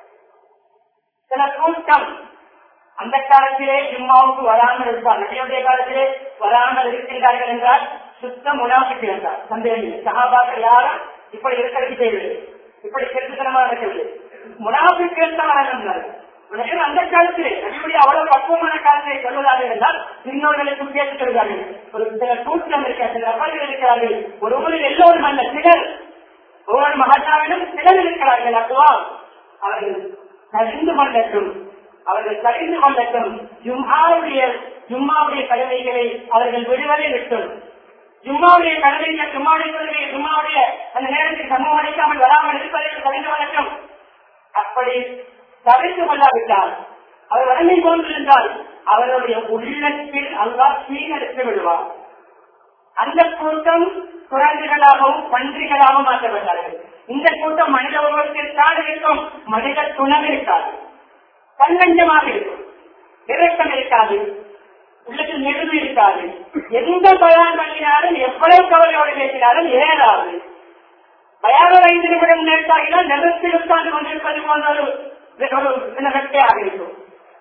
S2: சில கூட்டம் அந்த காலத்திலே ஜும்மாவுக்கு வராமல் இருப்பார் நபியுடைய காலத்திலே வராமல் இருக்கின்றார்கள் என்றால் சுத்தம் உணவுக்கு இருந்தார் சந்தேகம் இல்லை சகாபாக்கள் யாரும் இப்படி இருக்கிறது தேவையில்லை இப்படி கெட்டுத்தனமாக இருக்கவில்லை முனாபிக்கள் தான் வழங்கினார்கள் அந்த காலத்திலே நபியுடைய அவ்வளவு பக்குவமான காலத்தை சொல்வதாக இருந்தால் இன்னொருகளுக்கும் கேட்டுக் கொள்கிறார்கள் ஒரு சில கூட்டம் இருக்க சில நபர்கள் இருக்கிறார்கள் ஒரு ஊரில் எல்லோரும் அல்ல சிலர் ஒவ்வொரு மகாத்மாவிலும் சிலர் இருக்கிறார்கள் அதுவா அவர்கள் கழிந்து கொள்ளட்டும் அவர்கள் கழிந்து கொள்ளட்டும் ஜும்மாவுடைய ஜும்மாவுடைய கடமைகளை அவர்கள் விடுவதை விட்டும் ஜும்மாவுடைய கடமைகள் ஜும்மாவுடைய கொள்கை ஜும்மாவுடைய அந்த நேரத்தில் சமூகம் அளிக்காமல் வராமல் இருப்பதை கழிந்து கொள்ளட்டும் அப்படி தவிர்த்து கொள்ளாவிட்டால் அவர் வறுமை கொண்டிருந்தால் அவருடைய உள்ளத்தில் அல்லா சீனெடுத்து விடுவார் அந்த கூட்டம் குரங்குகளாகவும் பன்றிகளாகவும் மாற்றப்பட்டார்கள் இந்த கூட்டம் மனித உருவத்திற்காக இருக்கும் மனித துணவு இருக்காது கண்கஞ்சமாக இருக்கும் இறக்கம் இருக்காது உள்ளத்தில் நெருவு இருக்காது எந்த பயான் பண்ணினாலும் எவ்வளவு கவலையோடு பேசினாலும் ஏறாது பயானம் ஐந்து நிமிடம் நேர்த்தாகினால் நெருப்பில் உட்கார்ந்து கொண்டிருப்பது போன்ற ஒரு ஒரு வெட்டையாக இருக்கும்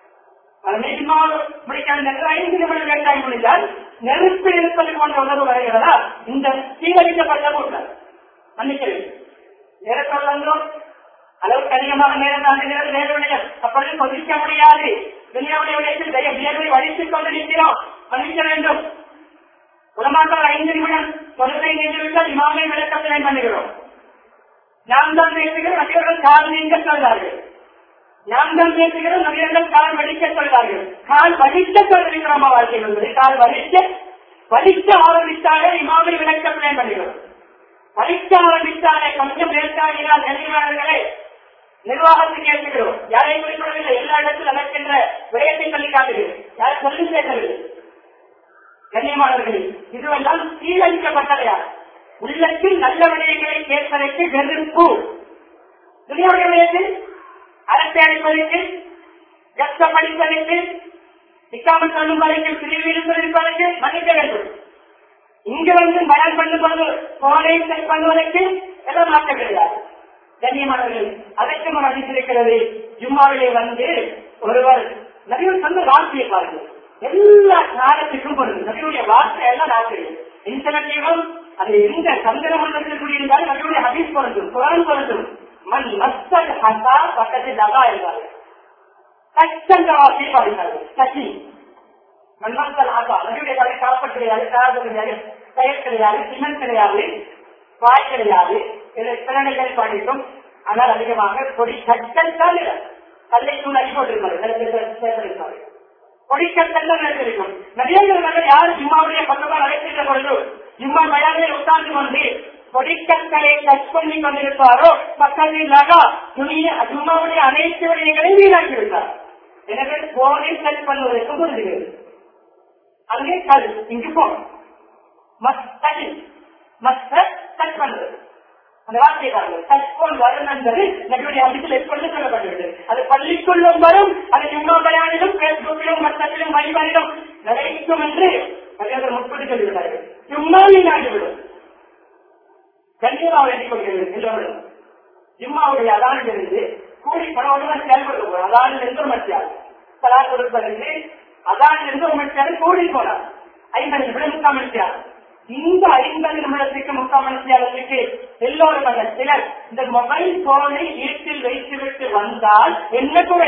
S2: ஐந்து நிமிடம் வேண்டாய் முடிந்தால் நெருப்பில் இருப்பது போன்ற உணர்வு வருகிறதா இந்த சீரழிக்கப்பட்ட கூட்டம் மன்னிக்கிறேன் நேரத்தோம் அளவுக்கு அதிகமாக நேரம் தாண்டுகிறது நேரவில்லை அப்பொழுது கொதிக்க முடியாது துணியாவுடைய விடயத்தில் தய வியர்வை வடித்துக் கொண்டு நிற்கிறோம் மன்னிக்க வேண்டும் உலமாக்கள் ஐந்து நிமிடம் தொழுகை நின்றுவிட்டால் இமாமை விளக்கத்தினை பண்ணுகிறோம் நாம் தான் பேசுகிறோம் நபியர்கள் கால் நீங்க சொல்வார்கள் நாம் தான் பேசுகிறோம் நபியர்கள் கால் வடிக்க சொல்வார்கள் கால் வடிக்க சொல்கிறோம் வாழ்க்கையில் என்பது கால் வடிக்க வடிக்க ஆரம்பித்தாலே இமாமை விளக்கத்தினை பண்ணுகிறோம் வடிக்க ஆரம்பித்தாலே கொஞ்சம் பேசாகிறார் நெறிவாளர்களே நிர்வாகத்துக்கு ஏற்றுகிறோம் யாரை குறிப்பிடவில்லை எல்லா இடத்தில் நடக்கின்ற விடயத்தை சொல்லி காட்டுகிறேன் யாரும் சொல்லி பேசவில்லை கண்ணியமானவர்களே இதுவெல்லாம் சீரழிக்கப்பட்டவையா உள்ளத்தில் நல்ல விடயங்களை கேட்பதற்கு வெறுப்பு துணியுடைய விடயத்தில் அரசை அளிப்பதற்கு கஷ்டப்படிப்பதற்கு சிக்காமல் சொல்லும் வரைக்கும் பிரிவிருப்பதற்கு மன்னிக்க வேண்டும் இங்க வந்து மழை பண்ணுவது போனை செட் பண்ணுவதற்கு எல்லாம் மாற்றம் கிடையாது கண்ணியமானவர்கள் அதற்கு ஒரு அடித்திருக்கிறது ஜும்மாவிலே வந்து ஒருவர் நிறைய சொந்த வார்த்தையை பாருங்கள் எல்லா காலத்துக்கும் பொருள் நபியுடைய வார்த்தை எல்லாம் நாட்கள் இன்டர்நெட்லையும் அது எந்த சந்திரமண்டலத்தில் கூடியிருந்தாலும் நபியுடைய ஹதீஸ் பொருந்தும் குரான் பொருந்தும் மண் மஸ்தல் ஹசா பக்கத்தில் தகா இருந்தார்கள் கஷ்டங்களாசி பாடினார்கள் சசி மண்மக்கள் ஆகா நபியுடைய கடை காப்பட் கிடையாது காது கிடையாது பெயர் கிடையாது சிமெண்ட் கிடையாது வாய் கிடையாது இதில் பிறனைகள் பாடிக்கும் ஆனால் அதிகமாக கொடி கட்டல் தான் கல்லை தூள் அடி போட்டிருப்பாரு கொடிக்கட்டல் நடந்திருக்கும் நிறைய யார் ஜிம்மாவுடைய பக்கமாக அழைக்கின்ற பொழுது ஜிம்மா மயானில் உட்கார்ந்து கொண்டு கொடிக்கற்களை டச் பண்ணி கொண்டிருப்பாரோ பக்கத்தில் நகா துணிய ஜும்மாவுடைய அனைத்து விடயங்களையும் வீணாக்கி விட்டார் எனவே போனை டச் பண்ணுவதற்கு புரிஞ்சுகிறது அங்கே கல் இங்கு போன் மஸ்தல் மஸ்த டச் பண்ணுவது அந்த வார்த்தை பாருங்கள் டச்போன் வரும் என்பது நம்முடைய அமைப்பில் எப்பொழுது சொல்லப்பட்டுள்ளது அது பள்ளிக்குள்ளும் வரும் அது இன்னொரு பேஸ்புக்கிலும் மற்றத்திலும் வைபாரிலும் நிறைக்கும் என்று அதில் முற்பட்டு சொல்லிவிட்டார்கள் சும்மா நீங்காகிவிடும் கண்டிப்பாக வேண்டிக் கொள்கிறது எல்லோரும் ஜிம்மாவுடைய அதானிலிருந்து கூடி பணவுடன் செயல்பட்டு அதானில் இருந்து மத்தியார் தலா கொடுப்பதற்கு அதானில் இருந்து உமர்த்தியார் கூடி போனார் ஐம்பது நிமிடம் முக்கால் மணித்தியார் இந்த ஐம்பது நிமிடத்துக்கு முக்கால் மணித்தியாரத்துக்கு எல்லோரும் அல்ல சிலர் இந்த மொபைல் போனை வீட்டில் வைத்துவிட்டு வந்தால் என்ன குறை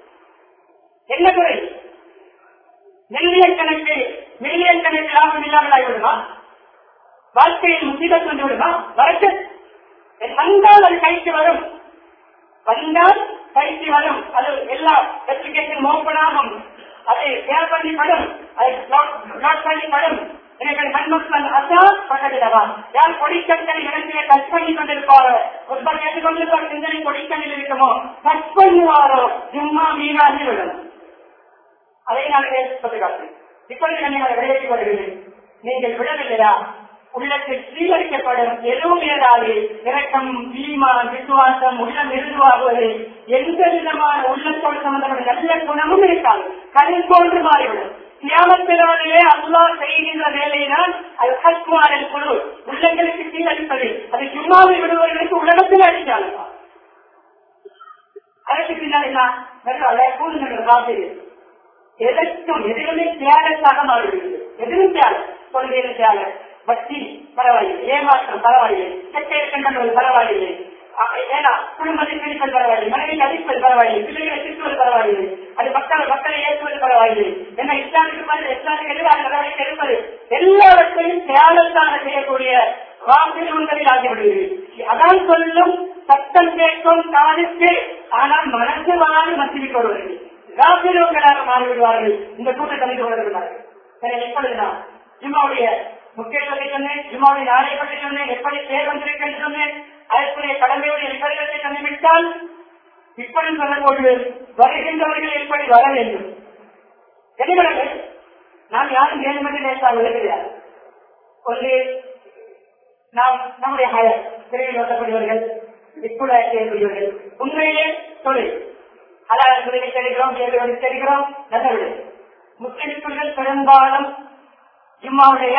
S2: என்ன குறை மில்லியன் கணக்கு மில்லியன் கணக்கு லாபம் இல்லாமல் ஆகிவிடுமா வாழ்க்கையில் முக்கியம் கொண்டு விடுமா வரட்டு வந்தால் அது கைக்கு வரும் வந்தால் கைக்கு வரும் அது எல்லா அப்ளிகேஷன் ஓப்பன் ஆகும் அதை ஷேர் பண்ணி படும் அதை நோட் பண்ணி படும் எனக்கு மண்மக்கள் அசா பக்கத்திலவா யார் கொடிக்கற்களை இடத்திலே டச் பண்ணி கொண்டிருப்பாரோ ஒருவர் கேட்டுக்கொண்டிருப்பார் சிந்தனை கொடிக்கண்ணில் இருக்குமோ டச் பண்ணுவாரோ சும்மா மீனாகி விடும் அதை நான் பேசுவது காட்டுறேன் இப்பொழுது நீங்கள் விளையாடி வருகிறேன் நீங்கள் விடவில்லையா உள்ளத்தில் ஸ்வீகரிக்கப்படும் எதுவும் ஏறாது இறக்கம் ஈமான் விசுவாசம் உள்ளம் மிருதுவாகுவது எந்த விதமான உள்ளத்தோடு சம்பந்தப்பட்ட நல்ல குணமும் இருக்காது கல் போன்று மாறிவிடும் தியானத்தினாலே அல்லா செய்கின்ற வேலையினால் அது ஹஸ்மானின் குழு உள்ளங்களுக்கு சீரழிப்பது அது சும்மாவை விடுவதற்கு உலகத்தில் அடித்தாங்க அதற்கு பின்னால் கூடுதல் எதற்கும் எதிலுமே தியாகத்தாக மாறுகிறது எதிலும் தியாகம் கொள்கையில தியாகம் பக்தி பரவாயில்லை ஏமாற்றம் பரவாயில்லை கெட்ட இருக்கின்றது பரவாயில்லை ஏன்னா குடும்பத்தில் பிடிப்பது பரவாயில்லை மனைவி அடிப்பது பரவாயில்லை பிள்ளைகளை திட்டுவது பரவாயில்லை அது மக்கள் மக்களை ஏற்றுவது பரவாயில்லை என்ன இஸ்லாமிக்கு மாதிரி இஸ்லாமிக்கு எதிராக நடவடிக்கை எடுப்பது எல்லாவற்றையும் தியாகத்தாக செய்யக்கூடிய வாக்குகளில் ஆகிவிடுகிறது அதான் சொல்லும் சட்டம் கேட்கும் காதுக்கு ஆனால் மனசு வாழ மத்திவிக் வருவது ராசிலோகளாக மாறிவிடுவார்கள் இந்த கூட்டத்தை கலந்து கொண்டிருக்கிறார்கள் எனவே எப்பொழுது நான் ஜிம்மாவுடைய முக்கியத்துவத்தை சொன்னேன் ஜிம்மாவுடைய நாளை பற்றி சொன்னேன் எப்படி பேர் வந்திருக்கேன் சொன்னேன் அதற்குரிய கடமையுடைய விபரீதத்தை கண்டுவிட்டால் இப்படி சொல்லக்கூடிய வருகின்றவர்கள் எப்படி வர வேண்டும் எதிர்களை நாம் யாரும் வேண்டுமென்று நேற்றால் விளக்குகிறார் ஒன்று நாம் நம்முடைய ஹயர் பிரிவில் ஓட்டக்கூடியவர்கள் இப்போது செய்யக்கூடியவர்கள் உண்மையிலே தொழில் அதாவது துறையை தெரிகிறோம் கேள்வி தெரிகிறோம் நல்ல விடு முஸ்லிம்கள் பெரும்பாலும் ஜும்மாவுடைய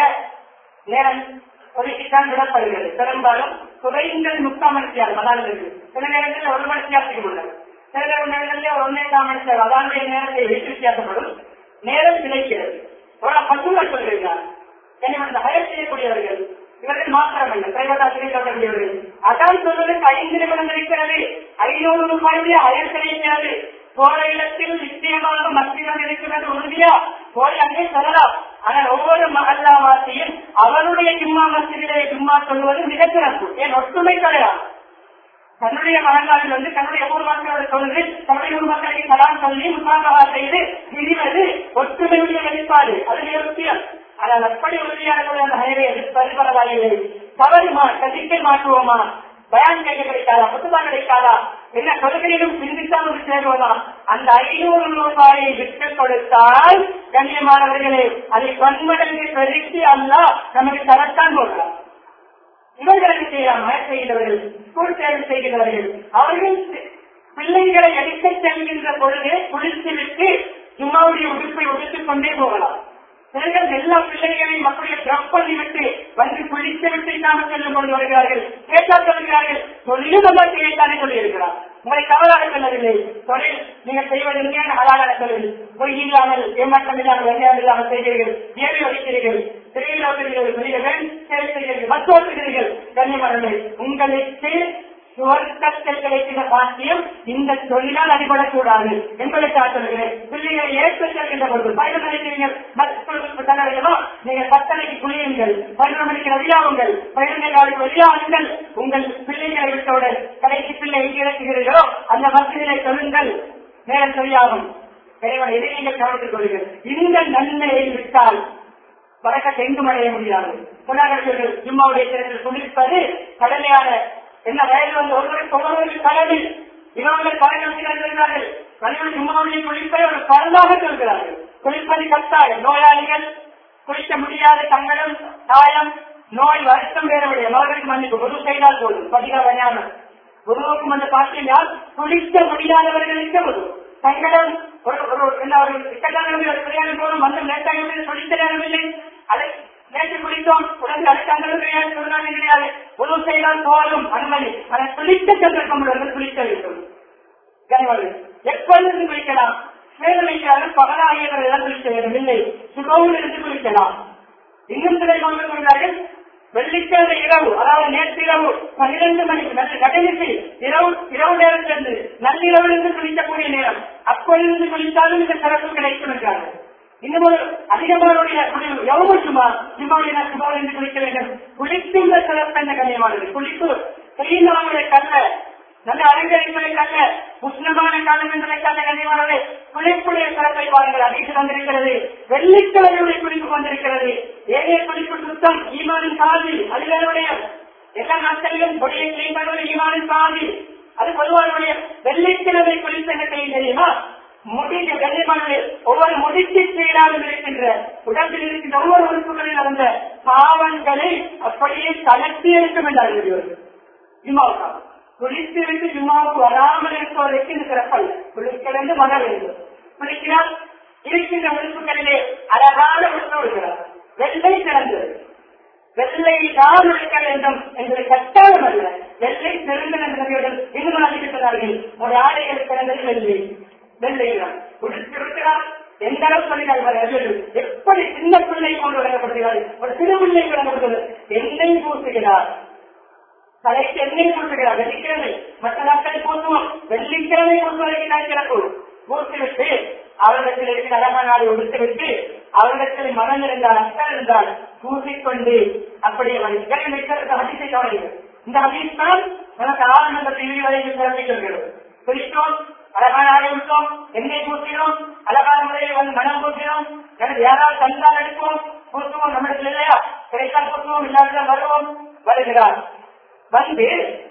S2: நேரம் ஒதுக்கித்தான் விடப்படுகிறது பெரும்பாலும் குறைந்தது முக்கால் மணி நேரம் அதான் இருக்கு சில நேரங்களில் ஒரு மணி நேரத்துக்கு உள்ளது சில நேரங்களில் ஒரு ஒன்றே கால் மணி நேரம் அதானுடைய நேரத்தை வைத்து வித்தியாசப்படும் நேரம் கிடைக்கிறது ஒரு பசுமை சொல்கிறார் எனவே இந்த ஹயர் செய்யக்கூடியவர்கள் இவர்கள் மாத்திரம் இல்லை கைவட்டாசிரியர் சொல்லக்கூடியவர்கள் அதான் சொல்வதற்கு ஐந்து நிமிடம் இருக்கிறது ஐநூறு ரூபாயுடைய ஹயர் கிடைக்கிறது போற இடத்தில் நிச்சயமாக மத்தியம் இருக்கிறது உறுதியா போய் அங்கே சொல்லலாம் ஆனால் ஒவ்வொரு மகல்லாவாசியும் அவருடைய ஜும்மா மசிதிலே ஜும்மா சொல்வது மிக சிறப்பு ஏன் ஒற்றுமை கிடையாது தன்னுடைய மகன்களில் வந்து தன்னுடைய ஊர் மக்களோட சொல்வது தன்னுடைய ஊர் மக்களுக்கு கலாம் சொல்லி முசாமகா செய்து விரிவது ஒற்றுமையுடைய வெளிப்பாடு அது மிக முக்கியம் ஆனால் அப்படி உறுதியானவர்கள் அந்த ஹயரை எதிர்ப்பது பரவாயில்லை தவறுமா கதிக்க மாற்றுவோமா பயான் கேட்க கிடைக்காதா புத்தகா கிடைக்காதா என்ன கொள்கையிலும் சிந்தித்தான் ஒரு சேருவதா அந்த ஐநூறு ரூபாயை விட்டு கொடுத்தால் கண்ணியமானவர்களே அதை பன்மடங்கு பெருக்கி அல்ல நமக்கு தரத்தான் போகலாம் இவர்களுக்கு செய்யலாம் மழை செய்கிறவர்கள் ஸ்கூல் தேர்வு செய்கிறவர்கள் அவர்கள் பிள்ளைகளை எடுக்க செல்கின்ற பொழுது குளித்து விட்டு சும்மாவுடைய உடுப்பை உடுத்துக் கொண்டே போகலாம் சிலர்கள் எல்லா பிள்ளைகளையும் மக்களுடைய ட்ரப் பண்ணி விட்டு வந்து குளித்து விட்டு இல்லாமல் செல்லும் கொண்டு வருகிறார்கள் கேட்டா சொல்கிறார்கள் தொழிலும் நல்லா செய்யத்தானே சொல்லியிருக்கிறார் உங்களை தவறாக சொல்லவில்லை தொழில் நீங்கள் செய்வது உண்மையான அழகான தொழில் பொய் இல்லாமல் ஏமாற்றம் இல்லாமல் வெள்ளையால் இல்லாமல் செய்கிறீர்கள் ஏவி வகிக்கிறீர்கள் திரையில் ஓட்டுகிறீர்கள் சொல்கிறீர்கள் சேவை செய்கிறீர்கள் மற்றோட்டுகிறீர்கள் கண்ணியமரங்கள் உங்களுக்கு சுவர்க்கத்தில் கிடைக்கிற பாக்கியம் இந்த தொழிலால் அடிபடக்கூடாது என்பதற்காக சொல்கிறேன் பிள்ளைகளை ஏற்று செல்கின்ற பொழுது பதினொரு மணிக்கு நீங்கள் மருத்துவ தரவேணுமோ நீங்கள் பத்தனைக்கு குளியுங்கள் பதினொரு மணிக்கு வெளியாகுங்கள் பதினொன்று நாளைக்கு வெளியாகுங்கள் உங்கள் பிள்ளைகளை விட்டவுடன் கடைசி பிள்ளை எங்கே இறக்குகிறீர்களோ அந்த மசதிகளை சொல்லுங்கள் நேரம் சரியாகும் இறைவன் எதை நீங்கள் கவனித்துக் கொள்ளுங்கள் இந்த நன்மையை விட்டால் வழக்கத்தை எங்கும் அடைய முடியாது புனர்கள் ஜும்மாவுடைய திறத்தில் குளிப்பது கடமையான என்ன வயது வந்து ஒருவருக்கு ஒருவருக்கு கடமை இவர்கள் பழக்கம் செய்கிறார்கள் கல்வி ஜும்மாவுடைய குளிப்பை ஒரு பரவாக சொல்கிறார்கள் குளிப்பது கட்டாயம் நோயாளிகள் குளிக்க முடியாத தங்களும் காயம் நோய் வருத்தம் வேறுபடைய அவர்களுக்கு மன்னிப்பு குரு செய்தால் போதும் பதிகா வஞானம் குருவுக்கும் அந்த பார்த்தீங்கன்னா குளிக்க முடியாதவர்களுக்கு ஒரு தங்களும் ஒரு ஒரு என்ன ஒரு இக்கட்டான ஒரு பிரயாணம் போதும் வந்து நேற்றாக குளித்த நேரமில்லை அதை நேற்று குளித்தோம் உடனே அடுத்த அந்த பிரயாணம் சொல்றாங்க கிடையாது உதவு செய்தால் போதும் அனுமதி அதை குளிக்க சந்தர்ப்பம் உள்ளவர்கள் குளிக்க வேண்டும் கனிவர்கள் எப்பொழுது குளிக்கலாம் வேதனைக்காரர் பகலாகியவர்கள் எல்லாம் குளிக்க வேண்டும் இல்லை சுகவில் இருந்து குளிக்கலாம் இன்னும் சிலை கொண்டு கொண்டார்கள் வெள்ளிக்கிழமை இரவு அதாவது நேற்று இரவு பன்னிரண்டு மணிக்கு நல்ல கடைசி இரவு இரவு நேரத்திலிருந்து நள்ளிரவிலிருந்து குளிக்கக்கூடிய நேரம் அப்பொழுது குளித்தாலும் இந்த சிறப்பு கிடைக்கும் என்றார்கள் இன்னும் ஒரு அதிகமானுடைய முடிவு எவ்வளவு சும்மா சும்மாவுடைய சும்மா என்று குளிக்க வேண்டும் குளிக்கின்ற சிறப்பு என்ன கண்ணியமானது குளிப்பு செய்யுங்களுடைய கல்ல நல்ல அலங்கரிப்பதற்காக உஷ்ணமான காலம் என்பதற்காக கண்ணியமானது குளிப்புடைய சிறப்பை பாருங்கள் அதிகம் வந்திருக்கிறது வெள்ளிக்கிழமையுடைய குளிப்பு வந்திருக்கிறது ஏழே குளிப்பு சுத்தம் ஈமானின் சாதி அதிகாருடைய எல்லா நாட்களிலும் கொடியை செய்வது ஈமானின் சாதி அது பொதுவாக வெள்ளிக்கிழமை குளிப்பு என்ன செய்ய தெரியுமா முடிக்க கண்ணியமானது ஒவ்வொரு முடிக்கு செய்யாமல் இருக்கின்ற உடம்பில் இருக்கின்ற ஒவ்வொரு உறுப்புகளில் நடந்த பாவங்களை அப்படியே கலத்தி இருக்கும் என்றார்கள் ஜிம்மாவுக்காக குளித்திருந்து ஜிம்மாவுக்கு வராமல் இருப்பதற்கு இந்த சிறப்பல்ல குளிக்கிறது மன வேண்டும் குளிக்கிறார் இருக்கின்ற உறுப்புகளிலே அழகான உறுப்பு விடுகிறார் வெள்ளை சிறந்தது வெள்ளை தான் உழைக்க வேண்டும் என்பது கட்டாயம் அல்ல வெள்ளை சிறந்த நன்மையுடன் இன்னும் அறிவிக்கிறார்கள் ஒரு ஆடைகள் பிறந்தது வெள்ளை வெள்ளையிடம் உடுத்திருக்கிறார் எந்த அளவு சொல்லினார்கள் எப்படி சின்ன பிள்ளை கொண்டு வழங்கப்படுகிறார் ஒரு சிறு பிள்ளை வழங்கப்படுகிறது எண்ணெய் பூசுகிறார் தலைக்கு எண்ணெய் பூசுகிறார் வெள்ளிக்கிழமை மற்ற நாட்களை பூசுவோம் வெள்ளிக்கிழமை பூசுவதற்கு நான் சிறப்பு பூசிவிட்டு அவரிடத்தில் இருக்கிற அழகான நாளை உடுத்துவிட்டு அவரிடத்தில் மனம் இருந்தால் அக்கல் இருந்தால் பூசிக்கொண்டு அப்படியே ஹதீஸை கவனிங்கள் இந்த ஹதீஸ் தான் நமக்கு ஆரம்பத்தை இறுதிவரையில் சிறப்பை சொல்கிறது குறித்தோம் அழகான ஆடை விட்டோம் எண்ணெய் பூசினோம் அழகான முறையில் வந்து மனம் பூசினோம் எனக்கு யாராவது தந்தால் எடுப்போம் பூசுவோம் நம்மிடத்தில் இல்லையா கிடைத்தால் பூசுவோம் இல்லாவிட்டால் வருவோம் வருகிறார் வந்து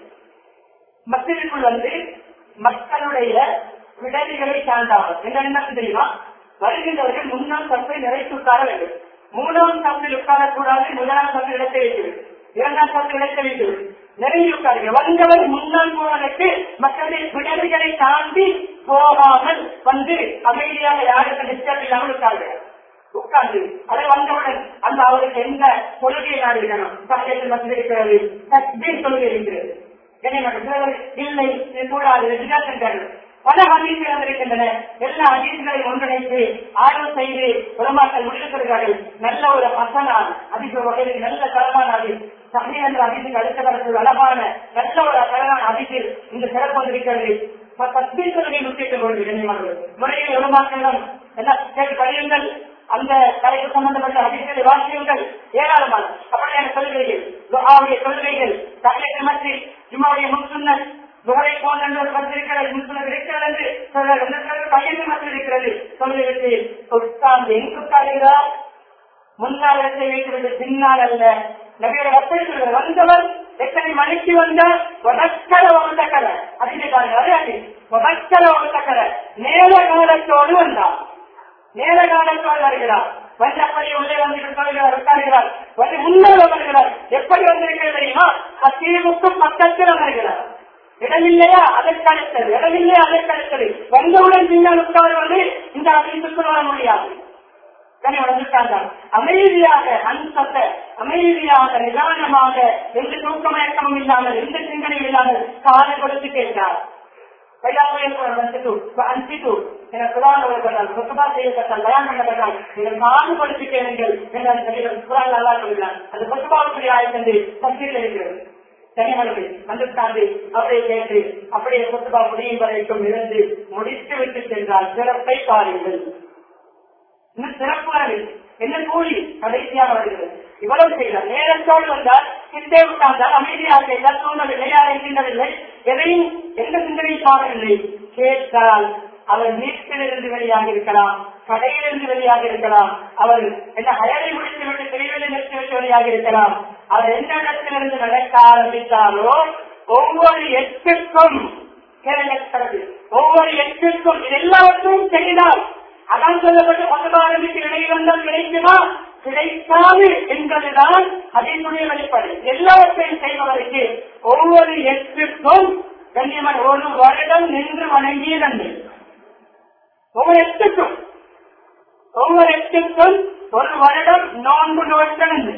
S2: மக்களுக்குள் வந்து மக்களுடைய விடதிகளை சார்ந்தார்கள் என்ன என்ன தெரியுமா வருகின்றவர்கள் முன்னால் பண்பை நிறைத்து உட்கார வேண்டும் மூணாம் சத்தில் உட்காரக்கூடாது முதலாம் சத்தில் இடத்தை வைக்கிறது இரண்டாம் சத்தில் இடத்தை வைக்கிறது நெருங்கி உட்காருங்க வந்தவர் முன்னால் போவதற்கு மக்களுடைய பிடர்களை தாண்டி போகாமல் வந்து அமைதியாக யாருக்கு டிஸ்டர்ப் இல்லாமல் உட்காருங்க உட்கார்ந்து அதை வந்தவுடன் அந்த அவருக்கு என்ன கொள்கையை நாடுகிறோம் சமயத்தில் வந்து இருக்கிறது தஸ்பீர் கொள்கை இருக்கிறது சிலர் இல்லை இது கூடாது இதுதான் சென்றார்கள் பல அதிர்ச்சிகள் வந்திருக்கின்றன எல்லா அதிர்ச்சிகளையும் ஒன்றிணைத்து ஆய்வு செய்து உலமாக்கள் முடிவெடுக்கிறார்கள் நல்ல ஒரு மசனான் அதிக வகையில் நல்ல தரமான அதி சமய என்ற அதிர்ச்சிக்கு அடுத்த காலத்தில் அழகான நல்ல ஒரு தரமான அதிர்ச்சியில் இந்த சிறப்பு வந்திருக்கிறது தஸ்பீர்களுடைய முக்கியத்துவம் கொள்கை கண்ணியமானது முறையில் உலமாக்களிடம் என்ன கேட்டு கழியுங்கள் அந்த தலைப்பு சம்பந்தப்பட்ட அதிர்ச்சிகளை வாசியுங்கள் ஏராளமான அப்படியான கொள்கைகள் துஆவுடைய கொள்கைகள் தலையை மாற்றி ஜும்மாவுடைய முன்சுன்னல் துகரை போன்ற வந்திருக்கிறது முன்சுன்னல் இருக்கிறது என்று சொல்றார்கள் கையெழுத்து மட்டும் இருக்கிறது சொல்லிவிட்டு உட்கார்ந்து எங்கு உட்காருகிறார் முன்னால் இடத்தை வைக்கிறது பின்னால் அல்ல நபியோட எப்படி சொல்கிறது வந்தவர் எத்தனை மணிக்கு வந்தார் வடக்கர வந்தக்கர அதிலே பாருங்க அதே அது வடக்கர வந்தக்கர நேர காலத்தோடு வந்தார் நேர காலத்தோடு வருகிறார் வந்து அப்படி உள்ளே வந்து சொல்கிறார் உட்காருகிறார் வந்து முன்னால் வருகிறார் எப்படி வந்திருக்கிறது தெரியுமா அத்தீவுக்கும் பக்கத்தில் வருகிறார் இடமில்லையா அதற்கு அடுத்தது இடமில்லையா அதற்கு அடுத்தது வந்தவுடன் பின்னால் உட்காருவது இந்த அதிர்வுக்கு வர முடியாது அமைதியாக அன்சத்த அமைதியாக நிதானமாக எந்த தூக்கமயக்கமும் இல்லாமல் எந்த சிந்தனையும் இல்லாமல் காலை கொடுத்து கேட்டார் அப்படியே கேட்டு அப்படியே கொத்துபா முடியும் வரைக்கும் இருந்து முடித்து விட்டு சென்றால் சிறப்பை பாருங்கள் இன்னும் சிறப்பாக என்ன கூலி கடைசியாக வருகிறது இவ்வளவு செய்தார் நேரத்தோடு வந்தால் சிந்தே உட்கார்ந்தால் அமைதியாக செய்தால் தூண்டவில்லை யாரை சிந்தவில்லை எதையும் எந்த சிந்தனையும் பாடவில்லை கேட்டால் அவர் வீட்டிலிருந்து வெளியாக இருக்கலாம் கடையிலிருந்து வெளியாக இருக்கலாம் அவர் என்ன அயலை முடித்து விட்டு தெளிவிலை நிறுத்தி விட்டு வெளியாக இருக்கலாம் அவர் எந்த இடத்திலிருந்து நடக்க ஆரம்பித்தாரோ ஒவ்வொரு எட்டுக்கும் கேளுங்கள் ஒவ்வொரு எட்டுக்கும் இது எல்லாவற்றையும் செய்தால் அதான் சொல்லப்பட்டு பகவானுக்கு இடையில் வந்தால் கிடைக்குமா கிடைக்காது என்பதுதான் அதனுடைய வெளிப்பாடு எல்லாவற்றையும் செய்வதற்கு ஒவ்வொரு எட்டுக்கும் கண்ணியமான ஒரு வருடம் நின்று வணங்கிய நன்றி ஒவ்வொரு எட்டுக்கும் ஒவ்வொரு எட்டுக்கும் ஒரு வருடம் நோன்பு நோக்க நன்றி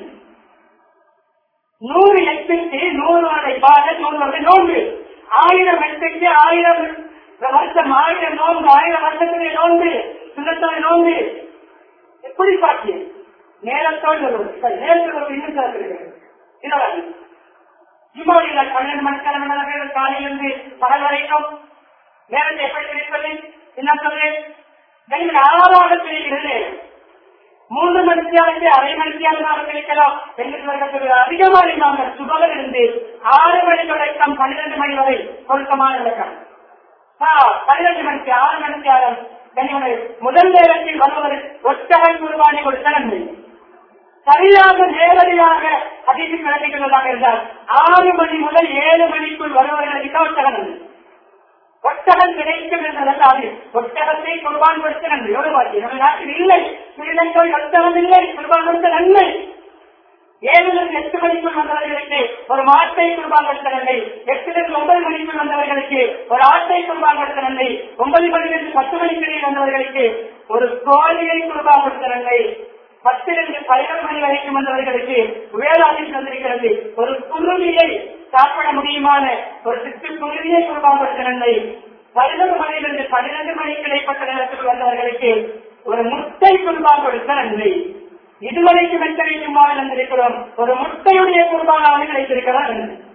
S2: நூறு எட்டுக்கு நூறு வரை பாத நூறு வரை நோன்பு ஆயிரம் எட்டுக்கு ஆயிரம் வருஷம் ஆயிரம் நோன்பு ஆயிரம் வருஷத்துக்கு நோன்பு சுண்ணத்தான நோன்பு எப்படி பாக்கியம் நேரத்தோடு வருவது சரி, நேரத்தோடு வருவது இன்னும் சேர்க்கிறது இதனால் ஜிம்மாவில் பன்னெண்டு மணிக்கான காலையிலிருந்து பகல் வரைக்கும் நேரத்தை எப்படி பிரிப்பது என்ன சொல்றேன் நீங்கள் ஆறாக பிரிக்கிறது மூன்று மணித்தியாலுக்கு அரை மணித்தியாலுமாக பிரிக்கலாம் என்று சொல்கிறது அதிகமாக நாங்கள் சுபகர் இருந்து ஆறு மணி தொடக்கம் பன்னிரண்டு மணி வரை பொருத்தமான விளக்கம் பன்னிரண்டு மணிக்கு ஆறு மணிக்கு ஆரம் முதல் நேரத்தில் வருவது ஒட்டகை குர்பானி கொடுத்த நன்மை சரியாக நேரடியாக அதிர்ச்சி நடத்திக்கிறதாக இருந்தால் ஆறு மணி முதல் ஏழு மணிக்குள் வருவதற்கு ஒட்டகம் நன்மை ஒட்டகம் கிடைக்கும் என்றதல்லாது ஒட்டகத்தை குர்பான் கொடுத்த நன்மை எவ்வளவு வாக்கி நம்ம நாட்டில் இல்லை ஸ்ரீலங்காவில் ஒட்டகம் இல்லை குர்பான் கொடுத்த நன்மை ஏழிலிருந்து எட்டு மணிக்குள் வந்தவர்களுக்கு ஒரு மாட்டை குர்பான் கொடுத்த நன்மை எட்டிலிருந்து ஒன்பது மணிக்குள் வந்தவர்களுக்கு ஒரு ஆட்டை குர்பான் கொடுத்த நன்மை ஒன்பது மணிலிருந்து பத்து மணிக்கு வந்தவர்களுக்கு ஒரு கோழியை குர்பான் கொடுத்த நன்மை பத்திலிருந்து பதினொரு மணி வரைக்கும் வந்தவர்களுக்கு வேளாண்மை வந்திருக்கிறது ஒரு குருவியை சாப்பிட முடியுமான ஒரு சித்து குருவியை குர்பான் கொடுத்த நன்மை பதினொரு மணியிலிருந்து பன்னிரண்டு மணிக்கு இடைப்பட்ட நேரத்துக்கு வந்தவர்களுக்கு ஒரு முட்டை குர்பான் கொடுத்த நன்மை இதுவரைக்கும் எத்தனை சும்மாவில் வந்திருக்கிறோம் ஒரு முட்டையுடைய குர்பானாவது கிடைத்திருக்கிறார்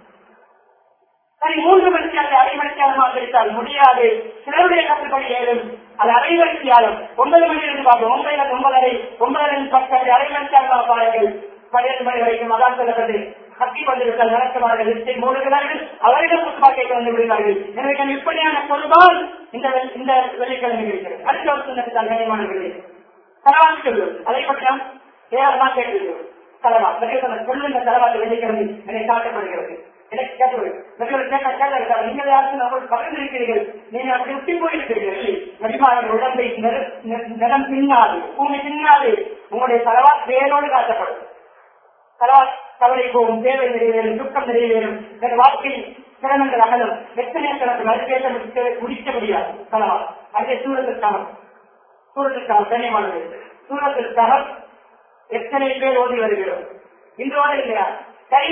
S2: சரி மூன்று மணிக்காக அரை மணிக்காலமாக கிடைத்தால் முடியாது சிலருடைய கட்டுப்படி ஏழும் அது அரை மணிக்காலம் ஒன்பது மணியிலிருந்து பார்ப்போம் ஒன்பது ஒன்பதரை ஒன்பதரை பக்கத்தை அரை மணிக்காலமாக பாருங்கள் பன்னிரண்டு மணி வரைக்கும் அதான் சொல்லப்பட்டு கத்தி வந்திருக்கால் நடத்துவார்கள் லிஸ்டை மூடுகிறார்கள் அவரிடம் புத்தகா கேட்க வந்து விடுகிறார்கள் எனவே நான் இப்படியான பொருள்பால் இந்த வெள்- இந்த வெள்ளிக்கிழமை இருக்கிறது அடுத்த ஒரு சொன்னதுதான் கனிமானவர்களே தலவான் சொல்லுவது அதை பற்றி நாம் ஏராளமாக கேட்டிருக்கிறோம் தலவா சொல்லுங்க தலவாக்கு வெள்ளிக்கிழமை என்னை காட்டப்படுகிறது எனக்கு கேட்டது கேட்ட கேட்ட நீங்கள் யாருக்கும் அவர்கள் பகிர்ந்திருக்கிறீர்கள் நீங்கள் அப்படி விட்டு போயிருக்கிறீர்கள் நபிமாரின் உடம்பை நிற- நிற- நிறம் பின்னாது பூமி பின்னாது உங்களுடைய செலவா வேரோடு காட்டப்படும் செலவா கவலை போகும் தேவை நிறைவேறும் துக்கம் நிறைவேறும் என் வாழ்க்கை சிரமங்கள் அகலும் எத்தனை கணக்கு மறுபேச முடிக்க முடியாது செலவா அதே சூழலுக்காக சூழலுக்காக கண்ணியமானது சூழலுக்காக எத்தனை பேர் ஓடி வருகிறோம் இன்று ஓட இல்லையா சரி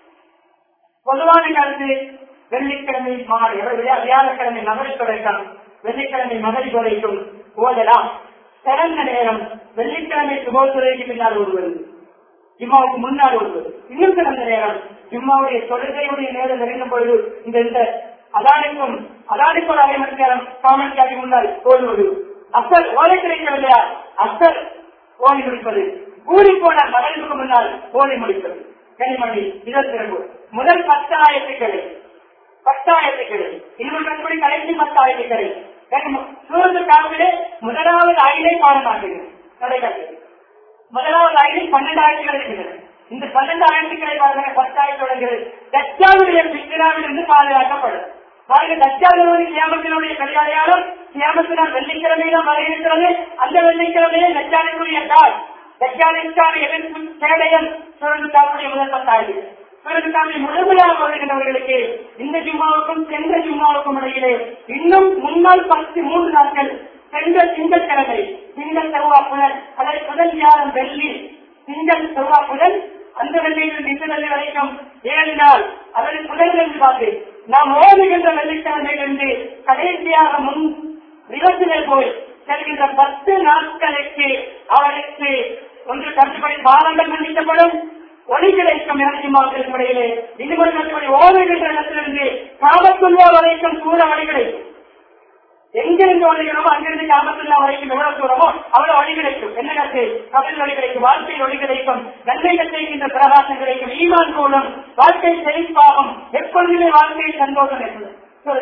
S2: பொதுவான கருத்து வெள்ளிக்கிழமை மாறி வியாழக்கிழமை மகரி தொடக்கம் வெள்ளிக்கிழமை மகரி வரைக்கும் ஓதலாம் சிறந்த நேரம் வெள்ளிக்கிழமை சுபோத்துறைக்கு பின்னால் ஒருவது ஜிம்மாவுக்கு முன்னால் ஒருவது இன்னும் சிறந்த நேரம் ஜிம்மாவுடைய தொழுகையுடைய நேரம் நெருங்கும் பொழுது இந்த இந்த அதானிக்கும் அதானிக்கு ஒரு அரை மணி நேரம் காமன்காரி முன்னால் ஓடுவது அசல் ஓலை கிடைக்கவில்லையா அசல் ஓடி முடிப்பது கூடி போன மகளுக்கு முன்னால் ஓடி முடிப்பது கனிமணி இதன் சிறப்பு முதல் பத்தாயிரத்துக்களை பத்தாயிரத்துக்களை இன்னும் கண்படி கடைசி பத்தாயிரத்துக்களை சூழல் காவிலே முதலாவது ஐலை பாட மாட்டேங்குது நடைகாட்டு முதலாவது ஐலில் பன்னெண்டாயிரத்துக்கள் இருக்கின்றன இந்த பன்னெண்டாயிரத்துக்களை பாருங்க பத்தாயிரம் தொடங்குகிறது தச்சாவுடைய பித்ராவிலிருந்து பாதுகாக்கப்படும் பாருங்க தச்சாவுடைய சியாமத்தினுடைய கல்யாணம் சியாமத்தினால் வெள்ளிக்கிழமையிலும் வருகிறது அந்த வெள்ளிக்கிழமையே தச்சாலுக்குரிய கால் தச்சாலுக்கான எதிர்ப்பு சேடையன் சுரண்டுக்காவுடைய முதல் பத்தாயிரம் சுரண்டுக்காவை முழுமையாக வருகின்றவர்களுக்கு இந்த ஜும்மாவுக்கும் சென்ற ஜும்மாவுக்கும் இடையிலே இன்னும் முன்னாள் பத்து மூன்று நாட்கள் சென்ற திங்கட்கிழமை திங்கள் செவ்வாய் புதன் அல்லது புதன் வியாழன் வெள்ளி திங்கள் செவ்வாய் புதன் அந்த வெள்ளியில் இந்த வெள்ளி வரைக்கும் ஏழு நாள் அல்லது புதன் என்று பார்த்து நாம் ஓடுகின்ற வெள்ளிக்கிழமையிலிருந்து கடைசியாக முன் விபத்திலே போய் செல்கின்ற பத்து நாட்களுக்கு அவருக்கு ஒன்று கருத்துப்படி பாலங்கள் மன்னிக்கப்படும் ஒளி கிடைக்கும் இறங்கிமாவுக்கு இடையிலே இதுவரை கருத்துப்படி ஓடுகின்ற இடத்திலிருந்து காமத்துள்ளோ வரைக்கும் கூட வழி கிடைக்கும் எங்கிருந்து ஒழிகிறோமோ அங்கிருந்து காமத்துள்ளா வரைக்கும் எவ்வளவு தூரமோ அவ்வளவு ஒளி கிடைக்கும் என்ன கருத்து கபில் ஒளி கிடைக்கும் வாழ்க்கையில் ஒளி கிடைக்கும் நன்மைகள் செய்கின்ற பிரகாசம் கிடைக்கும் ஈமான் மூலம் வாழ்க்கை செழிப்பாகும் எப்பொழுதுமே வாழ்க்கையை சந்தோஷம் என்பது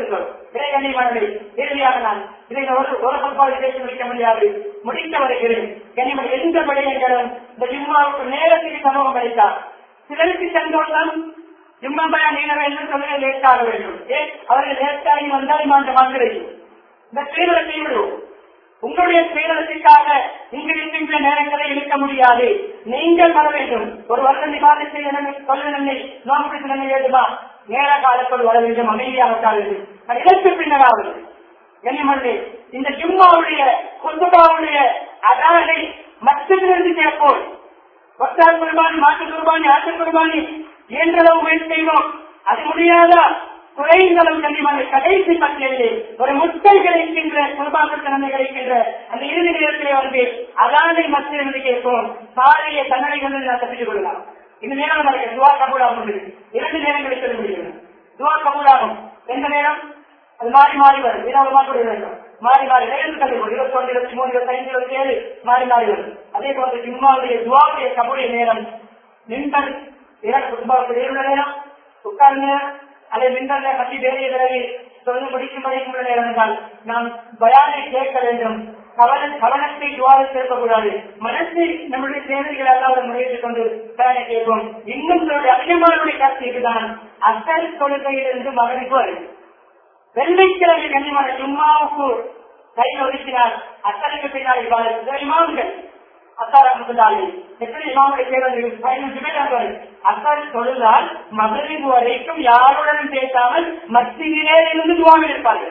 S2: இறுதியாக நான் இதை ஒரு ஒரு பல்பாடு பேசி முடிக்க முடியாது முடிக்க வருகிறேன் கனிமன் எந்த விடயங்களும் இந்த ஜிம்மாவுக்கு நேரத்துக்கு சமூகம் கிடைத்தார் சிலருக்கு சந்தோஷம் ஜிம்மா பயா நீங்க என்று சொல்ல லேட்டாக வேண்டும் ஏன் அவர்கள் லேட்டாகி வந்தால் மாற்ற மாற்றம் இந்த பேரத்தை விடுவோம் உங்களுடைய பேரத்துக்காக இங்கு இருக்கின்ற நேரங்களை இழுக்க முடியாது நீங்கள் வர வேண்டும் ஒரு வருடம் நிவாரணம் செய்ய சொல்ல நன்மை நோம்பு நன்மை வேண்டுமா நேர காலத்தில் வர வேண்டும் அமைதியாக கால வேண்டும் அது இதற்கு பின்னராவது கனிமல்லி இந்த ஜும்மாவுடைய குந்துபாவுடைய அதானை மற்றதிலிருந்து கேட்போம் ஒத்தார் குர்பானி மாட்டு குர்பானி ஆட்டு குர்பானி இயன்றளவு முயற்சி செய்வோம் அது முடியாதா குறைந்தளவு கண்டிப்பாக கடைசி பட்டியலிலே ஒரு முட்டை கிடைக்கின்ற குர்பானுக்கு நன்மை கிடைக்கின்ற அந்த இறுதி நேரத்திலே வந்து அதானை மத்தியிலிருந்து கேட்போம் சாலையை தன்னடைகள் நான் தப்பித்துக் கொள்ளலாம் இந்த நேரம் நடக்க துவா கபூலாகும் இரண்டு நேரங்களை சொல்ல முடியும் துவா கபூலாகும் எந்த நேரம் அது மாறி மாறி வரும் இரவு மாற்ற வேண்டும் மாறி மாறி நேரத்து கல்வி இருபத்தி ஒன்று இருபத்தி மூணு இருபத்தி ஐந்து இருபத்தி ஏழு மாறி மாறி வரும் அதே போன்று ஜிம்மாவுடைய துவாவுடைய கபூலிய நேரம் நின்றல் இரண்டு குடும்பத்தில் இருந்த நேரம் உட்கார்ந்த நேரம் அதை மின்னல பற்றி வேறிய பிறகு சொல்லு முடிக்கும் வரைக்கும் உள்ள நேரம் என்றால் நாம் பயானை கேட்க வேண்டும் கவன கவனத்தை துவாவில் சேர்க்கக்கூடாது மனசை நம்முடைய தேவைகள் அல்லாத முறையிட்டுக் கொண்டு பயானை கேட்போம் இன்னும் நம்முடைய அதிகமானவருடைய கருத்து இதுதான் அசல் கொள்கையிலிருந்து மகனுக்கு வருது வெள்ளிக்கிழமை கண்ணியமான ஜும்மாவுக்கு கை ஒதுக்கினார் அசலுக்கு பின்னால் இவ்வாறு இமாம்கள் அத்தாரமுதாலே எத்தனை இமாமுடைய பேரர்கள் பதினஞ்சு பேர் அங்கு அத்தார் தொழுதால் மகளிர் வரைக்கும் யாருடன் பேசாமல் மத்தியிலே இருந்து துவாவில் இருப்பார்கள்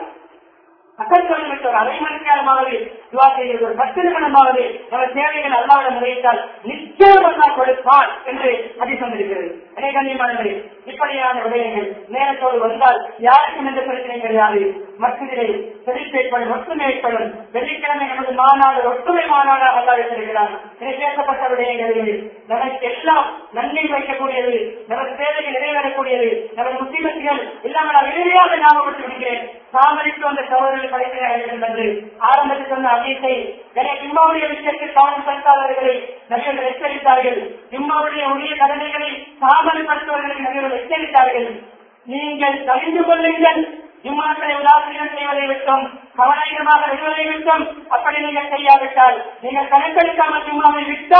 S2: அக்கல் சொல்லிவிட்டு ஒரு அரை மணி நேரமாவது துவா செய்கிறது ஒரு பத்து நிமிடமாவது நம்ம தேவைகள் அல்லாவிட முறையிட்டால் நிச்சயம் அல்லா கொடுப்பார் என்று அதி சொந்திருக்கிறது அதே கண்ணியமானவர்களே இப்படியான விடயங்கள் நேரத்தோடு வந்தால் யாருக்கும் எந்த பிரச்சனை கிடையாது மற்றதிலே செழிப்பு ஏற்படும் ஒற்றுமை ஏற்படும் வெள்ளிக்கிழமை நமது மாநாடு ஒற்றுமை மாநாடாக அல்லா வைத்திருக்கிறார் இதை பேசப்பட்ட விடயங்களில் நமக்கு எல்லாம் நன்மை வைக்கக்கூடியது நமது தேவைகள் நிறைவேறக்கூடியது நமது முஸ்லிமத்துகள் இல்லாமல் நான் இறுதியாக ஞாபகப்படுத்தி விடுகிறேன் சாமரித்து வந்த சகோதரர்கள் படைக்கிறார்கள் ஆரம்பத்தில் சொன்ன அதிசை எனவே இம்மாவுடைய விஷயத்தில் கவனம் செலுத்தாதவர்களை நபிகள் எச்சரித்தார்கள் இம்மாவுடைய உரிய கடமைகளை சாமரிப்படுத்துவர்களை நபிகள் எச்சரித்தார்கள் நீங்கள் தெரிந்து கொள்ளுங்கள் இம்மாக்களை உதாசீனம் செய்வதை விட்டும் கவனமாக விடுவதை விட்டும் அப்படி நீங்கள் செய்யாவிட்டால் நீங்கள் கணக்கெடுக்காமல் இம்மாவை விட்டால்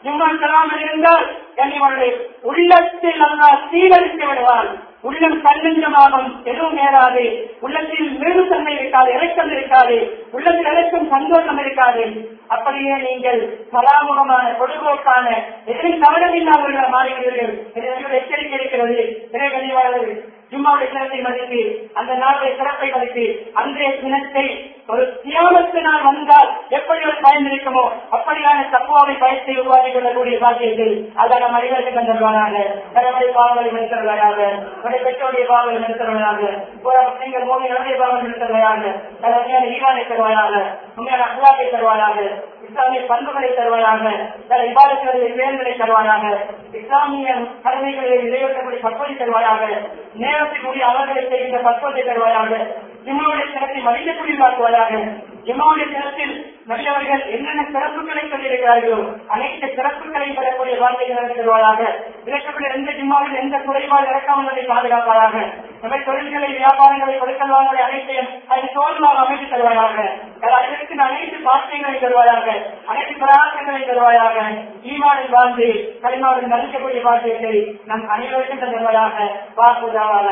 S2: ஜும்மான் தராமல் இருந்தால் என்னுடைய உள்ளத்தில் அல்லா சீரழித்து விடுவான் உள்ளம் கல்லஞ்சமாகும் எதுவும் நேராது உள்ளத்தில் மேலும் தன்மை இருக்காது இறக்கம் இருக்காது உள்ளத்தில் இறக்கும் சந்தோஷம் இருக்காது அப்படியே நீங்கள் பராமுகமான பொதுபோக்கான எதிரும் கவனமில்லாமல் மாறிவிடுவீர்கள் இது எச்சரிக்கை இருக்கிறது எனவே கனிவாளர்கள் ஜும்மாவுடைய சிறப்பை மதித்து அந்த நாளுடைய சிறப்பை மதித்து அன்றைய தினத்தை ஒரு தியானத்து நாள் வந்தால் எப்படி ஒரு பயன் இருக்குமோ அப்படியான தப்புவாவை பயத்தை உருவாக்கி கொள்ளக்கூடிய பாக்கியத்தில் அதான மனிதர்கள் கண்டல்வானாக தலைமுறை பாவங்களை நிறுத்தவர்களாக நம்முடைய பெற்றோருடைய பாவங்களை நிறுத்தவர்களாக நீங்கள் மூணு இளமைய பாவங்கள் நிறுத்தவர்களாக உண்மையான ஈரானை தருவாயாக உண்மையான அல்லாவை தருவாயாக இஸ்லாமிய பண்புகளை தருவாயாக சில விவாதங்களுடைய பேர்களை தருவாயாக இஸ்லாமிய கடமைகளை நிறைவேற்றக்கூடிய பக்குவத்தை தருவாயாக நேரத்திற்குரிய அவர்களை செய்கின்ற பக்குவத்தை தருவாயாக இம்மாவுடைய சிறப்பை மனிதக்குடிவாக்குவதாக இம்மாவுடைய சிறப்பில் நல்லவர்கள் என்னென்ன சிறப்புகளை சொல்லியிருக்கிறார்களோ அனைத்து சிறப்புகளை பெறக்கூடிய வார்த்தைகள் தருவாயாக இறக்கக்கூடிய எந்த ஜிம்மாவில் எந்த குறைபாடு இறக்காமல் பாதுகாப்பாயாக நம்ம தொழில்களை வியாபாரங்களை கொடுக்கல் வாங்கலை அனைத்தையும் அதை தோல்வாக அமைத்து தருவாயாக அதற்கு அனைத்து பாக்கியங்களை தருவாயாக அனைத்து பிரயாசங்களை தருவாயாக ஈமானில் வாழ்ந்து களிமாவில் நடிக்கக்கூடிய பாக்கியத்தை நம் அனைவருக்கும் தருவாயாக பார்ப்பதாக